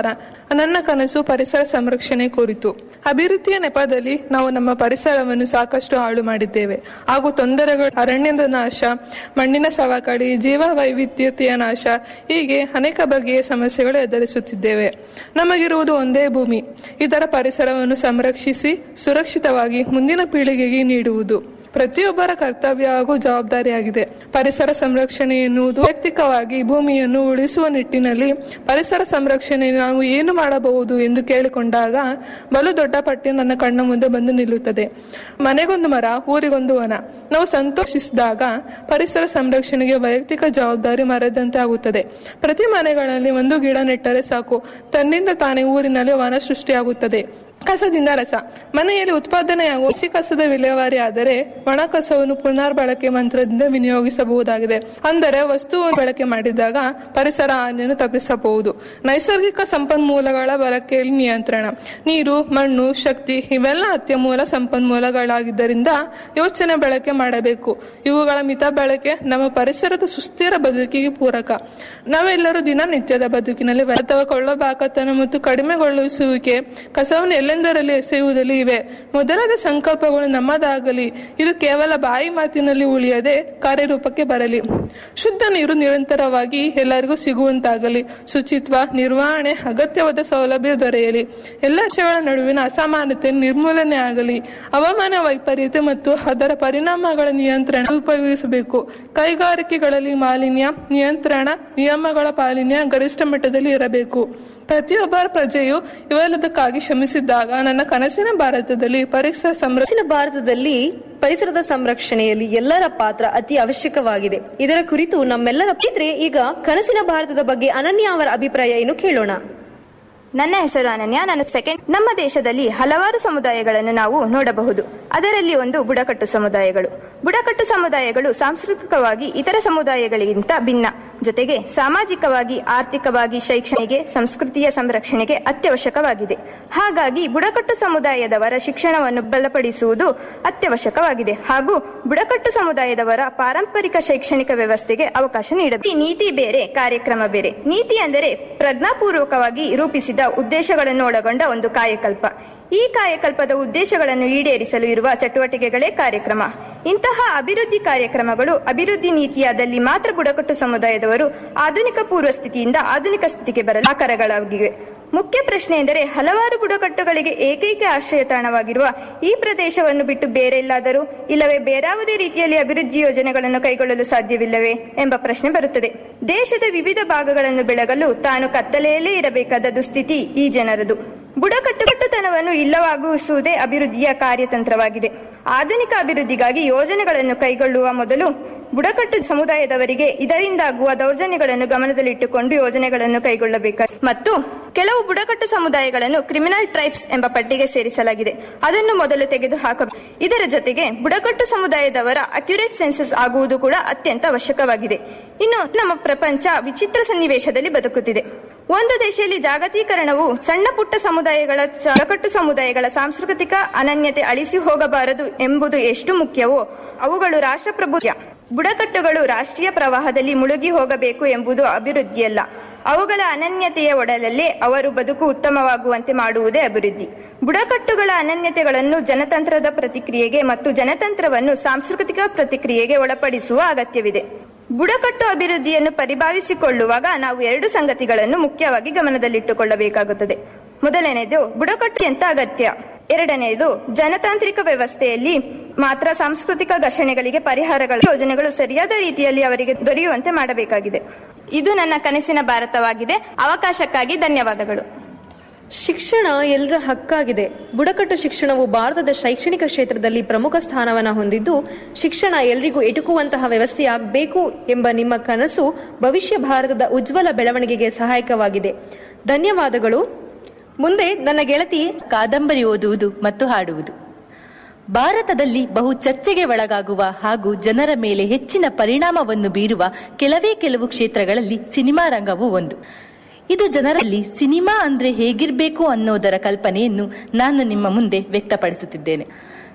ನನ್ನ ಕನಸು ಪರಿಸರ ಸಂರಕ್ಷಣೆ ಕುರಿತು ಅಭಿವೃದ್ಧಿಯ ನೆಪದಲ್ಲಿ ನಾವು ನಮ್ಮ ಪರಿಸರವನ್ನು ಸಾಕಷ್ಟು ಹಾಳು ಮಾಡಿದ್ದೇವೆ ಹಾಗೂ ತೊಂದರೆಗಳು ಅರಣ್ಯದ ನಾಶ ಮಣ್ಣಿನ ಸವಕಳಿ ಜೀವ ವೈವಿಧ್ಯತೆಯ ನಾಶ ಹೀಗೆ ಅನೇಕ ಬಗೆಯ ಸಮಸ್ಯೆಗಳು ಎದುರಿಸುತ್ತಿದ್ದೇವೆ ನಮಗಿರುವುದು ಒಂದೇ ಭೂಮಿ ಇದರ ಪರಿಸರವನ್ನು ಸಂರಕ್ಷಿಸಿ ಸುರಕ್ಷಿತವಾಗಿ ಮುಂದಿನ ಪೀಳಿಗೆಗೆ ನೀಡುವುದು ಪ್ರತಿಯೊಬ್ಬರ ಕರ್ತವ್ಯ ಹಾಗೂ ಜವಾಬ್ದಾರಿಯಾಗಿದೆ ಪರಿಸರ ಸಂರಕ್ಷಣೆ ಎನ್ನುವುದು ವೈಯಕ್ತಿಕವಾಗಿ ಭೂಮಿಯನ್ನು ಉಳಿಸುವ ನಿಟ್ಟಿನಲ್ಲಿ ಪರಿಸರ ಸಂರಕ್ಷಣೆ ನಾವು ಏನು ಮಾಡಬಹುದು ಎಂದು ಕೇಳಿಕೊಂಡಾಗ ಬಲು ದೊಡ್ಡ ಪಟ್ಟಿ ನನ್ನ ಕಣ್ಣ ಮುಂದೆ ಬಂದು ನಿಲ್ಲುತ್ತದೆ ಮನೆಗೊಂದು ಮರ ಊರಿಗೊಂದು ವನ ನಾವು ಸಂತೋಷಿಸಿದಾಗ ಪರಿಸರ ಸಂರಕ್ಷಣೆಗೆ ವೈಯಕ್ತಿಕ ಜವಾಬ್ದಾರಿ ಮರೆದಂತೆ ಆಗುತ್ತದೆ ಪ್ರತಿ ಮನೆಗಳಲ್ಲಿ ಒಂದು ಗಿಡ ನೆಟ್ಟರೆ ಸಾಕು ತನ್ನಿಂದ ತಾನೇ ಊರಿನಲ್ಲಿ ವನ ಸೃಷ್ಟಿಯಾಗುತ್ತದೆ ಕಸದಿಂದ ರಸ ಮನೆಯಲ್ಲಿ ಉತ್ಪಾದನೆಯಾಗುವ ಹಸಿ ಕಸದ ವಿಲೇವಾರಿ ಆದರೆ ಒಣ ಕಸವನ್ನು ಪುನರ್ಬಳಕೆ ಮಂತ್ರದಿಂದ ವಿನಿಯೋಗಿಸಬಹುದಾಗಿದೆ ಅಂದರೆ ವಸ್ತುವನ್ನು ಬಳಕೆ ಮಾಡಿದಾಗ ಪರಿಸರ ಹಾನಿಯನ್ನು ತಪ್ಪಿಸಬಹುದು ನೈಸರ್ಗಿಕ ಸಂಪನ್ಮೂಲಗಳ ಬಳಕೆಯಲ್ಲಿ ನಿಯಂತ್ರಣ ನೀರು ಮಣ್ಣು ಶಕ್ತಿ ಇವೆಲ್ಲ ಅತ್ಯಮೂಲ ಸಂಪನ್ಮೂಲಗಳಾಗಿದ್ದರಿಂದ ಯೋಚನೆ ಬಳಕೆ ಮಾಡಬೇಕು ಇವುಗಳ ಮಿತ ಬಳಕೆ ನಮ್ಮ ಪರಿಸರದ ಸುಸ್ಥಿರ ಬದುಕಿಗೆ ಪೂರಕ ನಾವೆಲ್ಲರೂ ದಿನನಿತ್ಯದ ಬದುಕಿನಲ್ಲಿ ಅಥವಾ ಕೊಳ್ಳಬಾಕತನ ಮತ್ತು ಕಡಿಮೆಗೊಳಿಸುವಿಕೆ ಕಸವನ್ನು ಎಲ್ಲೆಂದರಲ್ಲಿ ಎಸೆಯುವುದಲ್ಲಿ ಇವೆ ಮೊದಲಾದ ಸಂಕಲ್ಪಗಳು ನಮ್ಮದಾಗಲಿ ಇದು ಕೇವಲ ಬಾಯಿ ಮಾತಿನಲ್ಲಿ ಉಳಿಯದೆ ಕಾರ್ಯರೂಪಕ್ಕೆ ಬರಲಿ ಶುದ್ಧ ನೀರು ನಿರಂತರವಾಗಿ ಎಲ್ಲರಿಗೂ ಸಿಗುವಂತಾಗಲಿ ಶುಚಿತ್ವ ನಿರ್ವಹಣೆ ಅಗತ್ಯವಾದ ಸೌಲಭ್ಯ ದೊರೆಯಲಿ ಎಲ್ಲ ದೇಶಗಳ ನಡುವಿನ ಅಸಮಾನತೆ ನಿರ್ಮೂಲನೆ ಆಗಲಿ ಹವಾಮಾನ ವೈಪರೀತ್ಯ ಮತ್ತು ಅದರ ಪರಿಣಾಮಗಳ ನಿಯಂತ್ರಣ ಉಪಯೋಗಿಸಬೇಕು ಕೈಗಾರಿಕೆಗಳಲ್ಲಿ ಮಾಲಿನ್ಯ ನಿಯಂತ್ರಣ ನಿಯಮಗಳ ಪಾಲನೆ ಗರಿಷ್ಠ ಮಟ್ಟದಲ್ಲಿ ಇರಬೇಕು ಪ್ರತಿಯೊಬ್ಬ ಪ್ರಜೆಯು ಇವೆಲ್ಲದಕ್ಕಾಗಿ ಶ್ರಮಿಸಿದ್ದಾಗ ನನ್ನ ಕನಸಿನ ಭಾರತದಲ್ಲಿ ಪರಿಸರ ಸಂರಕ್ಷಣೆ ಭಾರತದಲ್ಲಿ ಪರಿಸರದ ಸಂರಕ್ಷಣೆಯಲ್ಲಿ ಎಲ್ಲರ ಪಾತ್ರ ಅತಿ ಅವಶ್ಯಕವಾಗಿದೆ ಇದರ ಕುರಿತು ನಮ್ಮೆಲ್ಲರ ಇದ್ರೆ ಈಗ ಕನಸಿನ ಭಾರತದ ಬಗ್ಗೆ ಅನನ್ಯ ಅವರ ಅಭಿಪ್ರಾಯ ಏನು ಕೇಳೋಣ ನನ್ನ ಹೆಸರು ಅನನ್ಯ ನಾನು ಸೆಕೆಂಡ್ ನಮ್ಮ ದೇಶದಲ್ಲಿ ಹಲವಾರು ಸಮುದಾಯಗಳನ್ನು ನಾವು ನೋಡಬಹುದು ಅದರಲ್ಲಿ ಒಂದು ಬುಡಕಟ್ಟು ಸಮುದಾಯಗಳು ಬುಡಕಟ್ಟು ಸಮುದಾಯಗಳು ಸಾಂಸ್ಕೃತಿಕವಾಗಿ ಇತರ ಸಮುದಾಯಗಳಿಗಿಂತ ಭಿನ್ನ ಜೊತೆಗೆ ಸಾಮಾಜಿಕವಾಗಿ ಆರ್ಥಿಕವಾಗಿ ಶೈಕ್ಷಣಿಗೆ ಸಂಸ್ಕೃತಿಯ ಸಂರಕ್ಷಣೆಗೆ ಅತ್ಯವಶ್ಯಕವಾಗಿದೆ ಹಾಗಾಗಿ ಬುಡಕಟ್ಟು ಸಮುದಾಯದವರ ಶಿಕ್ಷಣವನ್ನು ಬಲಪಡಿಸುವುದು ಅತ್ಯವಶ್ಯಕವಾಗಿದೆ ಹಾಗೂ ಬುಡಕಟ್ಟು ಸಮುದಾಯದವರ ಪಾರಂಪರಿಕ ಶೈಕ್ಷಣಿಕ ವ್ಯವಸ್ಥೆಗೆ ಅವಕಾಶ ನೀಡಬೇಕು ಈ ನೀತಿ ಬೇರೆ ಕಾರ್ಯಕ್ರಮ ಬೇರೆ ನೀತಿ ಅಂದರೆ ಪ್ರಜ್ಞಾಪೂರ್ವಕವಾಗಿ ರೂಪಿಸಿದ ಉದ್ದೇಶಗಳನ್ನು ಒಳಗೊಂಡ ಒಂದು ಕಾಯಕಲ್ಪ ಈ ಕಾಯಕಲ್ಪದ ಉದ್ದೇಶಗಳನ್ನು ಈಡೇರಿಸಲು ಇರುವ ಚಟುವಟಿಕೆಗಳೇ ಕಾರ್ಯಕ್ರಮ ಇಂತಹ ಅಭಿವೃದ್ಧಿ ಕಾರ್ಯಕ್ರಮಗಳು ಅಭಿವೃದ್ಧಿ ನೀತಿಯಾದಲ್ಲಿ ಮಾತ್ರ ಬುಡಕಟ್ಟು ಸಮುದಾಯದವರು ಆಧುನಿಕ ಪೂರ್ವ ಸ್ಥಿತಿಯಿಂದ ಆಧುನಿಕ ಸ್ಥಿತಿಗೆ ಬರಲು ಆಕಾರಗಳಾಗಿವೆ ಮುಖ್ಯ ಪ್ರಶ್ನೆ ಎಂದರೆ ಹಲವಾರು ಬುಡಕಟ್ಟುಗಳಿಗೆ ಏಕೈಕ ಆಶ್ರಯ ತಾಣವಾಗಿರುವ ಈ ಪ್ರದೇಶವನ್ನು ಬಿಟ್ಟು ಬೇರೆಲ್ಲಾದರೂ ಇಲ್ಲವೇ ಬೇರಾವುದೇ ರೀತಿಯಲ್ಲಿ ಅಭಿವೃದ್ಧಿ ಯೋಜನೆಗಳನ್ನು ಕೈಗೊಳ್ಳಲು ಸಾಧ್ಯವಿಲ್ಲವೇ ಎಂಬ ಪ್ರಶ್ನೆ ಬರುತ್ತದೆ ದೇಶದ ವಿವಿಧ ಭಾಗಗಳನ್ನು ಬೆಳಗಲು ತಾನು ಕತ್ತಲೆಯಲ್ಲೇ ಇರಬೇಕಾದ ದುಸ್ಥಿತಿ ಈ ಜನರದು ಬುಡಕಟ್ಟುಕಟ್ಟುತನವನ್ನು ಇಲ್ಲವಾಗುಸುವುದೇ ಅಭಿವೃದ್ಧಿಯ ಕಾರ್ಯತಂತ್ರವಾಗಿದೆ ಆಧುನಿಕ ಅಭಿವೃದ್ಧಿಗಾಗಿ ಯೋಜನೆಗಳನ್ನು ಕೈಗೊಳ್ಳುವ ಮೊದಲು ಬುಡಕಟ್ಟು ಸಮುದಾಯದವರಿಗೆ ಇದರಿಂದಾಗುವ ದೌರ್ಜನ್ಯಗಳನ್ನು ಗಮನದಲ್ಲಿಟ್ಟುಕೊಂಡು ಯೋಜನೆಗಳನ್ನು ಕೈಗೊಳ್ಳಬೇಕಾಗಿದೆ ಮತ್ತು ಕೆಲವು ಬುಡಕಟ್ಟು ಸಮುದಾಯಗಳನ್ನು ಕ್ರಿಮಿನಲ್ ಟ್ರೈಬ್ಸ್ ಎಂಬ ಪಟ್ಟಿಗೆ ಸೇರಿಸಲಾಗಿದೆ ಅದನ್ನು ಮೊದಲು ತೆಗೆದು ಹಾಕಬೇಕು ಇದರ ಜೊತೆಗೆ ಬುಡಕಟ್ಟು ಸಮುದಾಯದವರ ಅಕ್ಯುರೇಟ್ ಸೆನ್ಸಸ್ ಆಗುವುದು ಕೂಡ ಅತ್ಯಂತ ಅವಶ್ಯಕವಾಗಿದೆ ಇನ್ನು ನಮ್ಮ ಪ್ರಪಂಚ ವಿಚಿತ್ರ ಸನ್ನಿವೇಶದಲ್ಲಿ ಬದುಕುತ್ತಿದೆ ಒಂದು ದೇಶದಲ್ಲಿ ಜಾಗತೀಕರಣವು ಸಣ್ಣ ಪುಟ್ಟ ಸಮುದಾಯಗಳ ಬುಡಕಟ್ಟು ಸಮುದಾಯಗಳ ಸಾಂಸ್ಕೃತಿಕ ಅನನ್ಯತೆ ಅಳಿಸಿ ಹೋಗಬಾರದು ಎಂಬುದು ಎಷ್ಟು ಮುಖ್ಯವೋ ಅವುಗಳು ರಾಷ್ಟ್ರಪ್ರಭು ಬುಡಕಟ್ಟುಗಳು ರಾಷ್ಟ್ರೀಯ ಪ್ರವಾಹದಲ್ಲಿ ಮುಳುಗಿ ಹೋಗಬೇಕು ಎಂಬುದು ಅಭಿವೃದ್ಧಿಯಲ್ಲ ಅವುಗಳ ಅನನ್ಯತೆಯ ಒಡಲಲ್ಲೇ ಅವರು ಬದುಕು ಉತ್ತಮವಾಗುವಂತೆ ಮಾಡುವುದೇ ಅಭಿವೃದ್ಧಿ ಬುಡಕಟ್ಟುಗಳ ಅನನ್ಯತೆಗಳನ್ನು ಜನತಂತ್ರದ ಪ್ರತಿಕ್ರಿಯೆಗೆ ಮತ್ತು ಜನತಂತ್ರವನ್ನು ಸಾಂಸ್ಕೃತಿಕ ಪ್ರತಿಕ್ರಿಯೆಗೆ ಒಳಪಡಿಸುವ ಅಗತ್ಯವಿದೆ ಬುಡಕಟ್ಟು ಅಭಿವೃದ್ಧಿಯನ್ನು ಪರಿಭಾವಿಸಿಕೊಳ್ಳುವಾಗ ನಾವು ಎರಡು ಸಂಗತಿಗಳನ್ನು ಮುಖ್ಯವಾಗಿ ಗಮನದಲ್ಲಿಟ್ಟುಕೊಳ್ಳಬೇಕಾಗುತ್ತದೆ ಮೊದಲನೆಯದು ಬುಡಕಟ್ಟು ಎಂತ ಅಗತ್ಯ ಎರಡನೆಯದು ಜನತಾಂತ್ರಿಕ ವ್ಯವಸ್ಥೆಯಲ್ಲಿ ಮಾತ್ರ ಸಾಂಸ್ಕೃತಿಕ ಘರ್ಷಣೆಗಳಿಗೆ ಪರಿಹಾರಗಳ ಯೋಜನೆಗಳು ಸರಿಯಾದ ರೀತಿಯಲ್ಲಿ ಅವರಿಗೆ ದೊರೆಯುವಂತೆ ಮಾಡಬೇಕಾಗಿದೆ ಇದು ನನ್ನ ಕನಸಿನ ಭಾರತವಾಗಿದೆ ಅವಕಾಶಕ್ಕಾಗಿ ಧನ್ಯವಾದಗಳು ಶಿಕ್ಷಣ ಎಲ್ಲರ ಹಕ್ಕಾಗಿದೆ ಬುಡಕಟ್ಟು ಶಿಕ್ಷಣವು ಭಾರತದ ಶೈಕ್ಷಣಿಕ ಕ್ಷೇತ್ರದಲ್ಲಿ ಪ್ರಮುಖ ಸ್ಥಾನವನ್ನು ಹೊಂದಿದ್ದು ಶಿಕ್ಷಣ ಎಲ್ರಿಗೂ ಎಟುಕುವಂತಹ ವ್ಯವಸ್ಥೆಯಾಗಬೇಕು ಎಂಬ ನಿಮ್ಮ ಕನಸು ಭವಿಷ್ಯ ಭಾರತದ ಉಜ್ವಲ ಬೆಳವಣಿಗೆಗೆ ಸಹಾಯಕವಾಗಿದೆ ಧನ್ಯವಾದಗಳು ಮುಂದೆ ನನ್ನ ಗೆಳತಿ ಕಾದಂಬರಿ ಓದುವುದು ಮತ್ತು ಹಾಡುವುದು ಭಾರತದಲ್ಲಿ ಬಹು ಚರ್ಚೆಗೆ ಒಳಗಾಗುವ ಹಾಗೂ ಜನರ ಮೇಲೆ ಹೆಚ್ಚಿನ ಪರಿಣಾಮವನ್ನು ಬೀರುವ ಕೆಲವೇ ಕೆಲವು ಕ್ಷೇತ್ರಗಳಲ್ಲಿ ಸಿನಿಮಾ ರಂಗವೂ ಒಂದು ಇದು ಜನರಲ್ಲಿ ಸಿನಿಮಾ ಅಂದ್ರೆ ಹೇಗಿರ್ಬೇಕು ಅನ್ನೋದರ ಕಲ್ಪನೆಯನ್ನು ನಾನು ನಿಮ್ಮ ಮುಂದೆ ವ್ಯಕ್ತಪಡಿಸುತ್ತಿದ್ದೇನೆ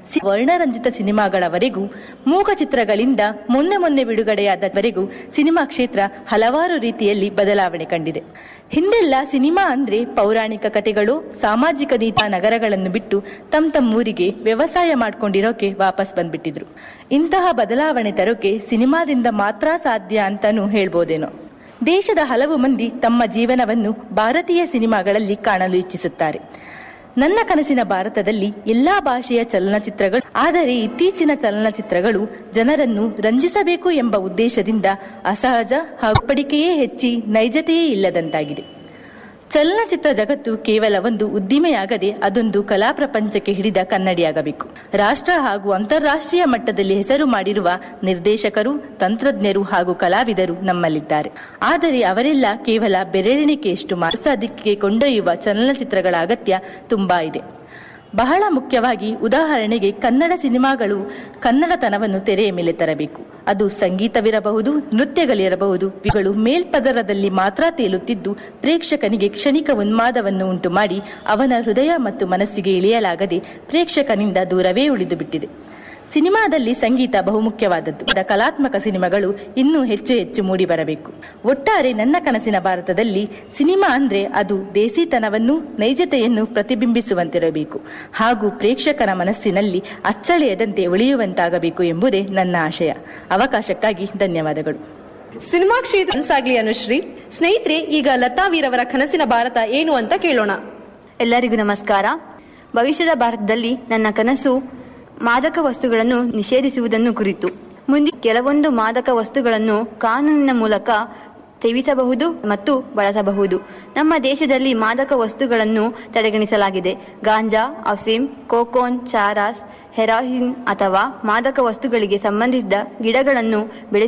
ಸಿ- ವರ್ಣರಂಜಿತ ಸಿನಿಮಾಗಳವರೆಗೂ ಮೂಕ ಚಿತ್ರಗಳಿಂದ ಮೊನ್ನೆ ಮೊನ್ನೆ ಬಿಡುಗಡೆಯಾದವರೆಗೂ ಸಿನಿಮಾ ಕ್ಷೇತ್ರ ಹಲವಾರು ರೀತಿಯಲ್ಲಿ ಬದಲಾವಣೆ ಕಂಡಿದೆ ಹಿಂದೆಲ್ಲ ಸಿನಿಮಾ ಅಂದ್ರೆ ಪೌರಾಣಿಕ ಕಥೆಗಳು ಸಾಮಾಜಿಕ ನೀತಾ ನಗರಗಳನ್ನು ಬಿಟ್ಟು ತಮ್ಮ ತಮ್ಮ ಊರಿಗೆ ವ್ಯವಸಾಯ ಮಾಡ್ಕೊಂಡಿರೋಕೆ ವಾಪಸ್ ಬಂದ್ಬಿಟ್ಟಿದ್ರು ಇಂತಹ ಬದಲಾವಣೆ ತರೋಕೆ ಸಿನಿಮಾದಿಂದ ಮಾತ್ರ ಸಾಧ್ಯ ಅಂತಾನೂ ಹೇಳ್ಬೋದೇನೋ ದೇಶದ ಹಲವು ಮಂದಿ ತಮ್ಮ ಜೀವನವನ್ನು ಭಾರತೀಯ ಸಿನಿಮಾಗಳಲ್ಲಿ ಕಾಣಲು ಇಚ್ಛಿಸುತ್ತಾರೆ ನನ್ನ ಕನಸಿನ ಭಾರತದಲ್ಲಿ ಎಲ್ಲಾ ಭಾಷೆಯ ಚಲನಚಿತ್ರಗಳು ಆದರೆ ಇತ್ತೀಚಿನ ಚಲನಚಿತ್ರಗಳು ಜನರನ್ನು ರಂಜಿಸಬೇಕು ಎಂಬ ಉದ್ದೇಶದಿಂದ ಅಸಹಜ ಹಾಗೂ ಪಡಿಕೆಯೇ ಹೆಚ್ಚಿ ನೈಜತೆಯೇ ಇಲ್ಲದಂತಾಗಿದೆ ಚಲನಚಿತ್ರ ಜಗತ್ತು ಕೇವಲ ಒಂದು ಉದ್ದಿಮೆಯಾಗದೆ ಅದೊಂದು ಕಲಾ ಪ್ರಪಂಚಕ್ಕೆ ಹಿಡಿದ ಕನ್ನಡಿಯಾಗಬೇಕು ರಾಷ್ಟ್ರ ಹಾಗೂ ಅಂತಾರಾಷ್ಟ್ರೀಯ ಮಟ್ಟದಲ್ಲಿ ಹೆಸರು ಮಾಡಿರುವ ನಿರ್ದೇಶಕರು ತಂತ್ರಜ್ಞರು ಹಾಗೂ ಕಲಾವಿದರು ನಮ್ಮಲ್ಲಿದ್ದಾರೆ ಆದರೆ ಅವರೆಲ್ಲ ಕೇವಲ ಬೆರಳೆಣಿಕೆಯಷ್ಟು ಮಾರ್ಸ ದಿಕ್ಕಿಗೆ ಕೊಂಡೊಯ್ಯುವ ಚಲನಚಿತ್ರಗಳ ಅಗತ್ಯ ತುಂಬಾ ಇದೆ ಬಹಳ ಮುಖ್ಯವಾಗಿ ಉದಾಹರಣೆಗೆ ಕನ್ನಡ ಸಿನಿಮಾಗಳು ಕನ್ನಡತನವನ್ನು ತೆರೆಯ ಮೇಲೆ ತರಬೇಕು ಅದು ಸಂಗೀತವಿರಬಹುದು ನೃತ್ಯಗಳಿರಬಹುದು ಇವುಗಳು ಮೇಲ್ಪದರದಲ್ಲಿ ಮಾತ್ರ ತೇಲುತ್ತಿದ್ದು ಪ್ರೇಕ್ಷಕನಿಗೆ ಕ್ಷಣಿಕ ಉನ್ಮಾದವನ್ನು ಉಂಟು ಮಾಡಿ ಅವನ ಹೃದಯ ಮತ್ತು ಮನಸ್ಸಿಗೆ ಇಳಿಯಲಾಗದೆ ಪ್ರೇಕ್ಷಕನಿಂದ ದೂರವೇ ಉಳಿದು ಬಿಟ್ಟಿದೆ ಸಿನಿಮಾದಲ್ಲಿ ಸಂಗೀತ ಬಹುಮುಖ್ಯವಾದದ್ದು ಅದ ಕಲಾತ್ಮಕ ಸಿನಿಮಾಗಳು ಇನ್ನೂ ಹೆಚ್ಚು ಹೆಚ್ಚು ಮೂಡಿ ಬರಬೇಕು ಒಟ್ಟಾರೆ ನನ್ನ ಕನಸಿನ ಭಾರತದಲ್ಲಿ ಸಿನಿಮಾ ಅಂದ್ರೆ ಅದು ದೇಸಿತನವನ್ನು ನೈಜತೆಯನ್ನು ಪ್ರತಿಬಿಂಬಿಸುವಂತಿರಬೇಕು ಹಾಗೂ ಪ್ರೇಕ್ಷಕನ ಮನಸ್ಸಿನಲ್ಲಿ ಅಚ್ಚಳಿಯದಂತೆ ಉಳಿಯುವಂತಾಗಬೇಕು ಎಂಬುದೇ ನನ್ನ ಆಶಯ ಅವಕಾಶಕ್ಕಾಗಿ ಧನ್ಯವಾದಗಳು ಸಿನಿಮಾ ಕ್ಷೇತ್ರ ಕನಸಾಗ್ಲಿ ಅನುಶ್ರೀ ಸ್ನೇಹಿತರೆ ಈಗ ಲತಾ ವೀರವರ ಕನಸಿನ ಭಾರತ ಏನು ಅಂತ ಕೇಳೋಣ ಎಲ್ಲರಿಗೂ ನಮಸ್ಕಾರ ಭವಿಷ್ಯದ ಭಾರತದಲ್ಲಿ ನನ್ನ ಕನಸು ಮಾದಕ ವಸ್ತುಗಳನ್ನು ನಿಷೇಧಿಸುವುದನ್ನು ಕುರಿತು ಮುಂದೆ ಕೆಲವೊಂದು ಮಾದಕ ವಸ್ತುಗಳನ್ನು ಕಾನೂನಿನ ಮೂಲಕ ಸೇವಿಸಬಹುದು ಮತ್ತು ಬಳಸಬಹುದು ನಮ್ಮ ದೇಶದಲ್ಲಿ ಮಾದಕ ವಸ್ತುಗಳನ್ನು ತಡೆಗಣಿಸಲಾಗಿದೆ ಗಾಂಜಾ ಅಫೀಮ್ ಕೋಕೋನ್ ಚಾರಾಸ್ ಹೆರಾಯಿನ್ ಅಥವಾ ಮಾದಕ ವಸ್ತುಗಳಿಗೆ ಸಂಬಂಧಿಸಿದ ಗಿಡಗಳನ್ನು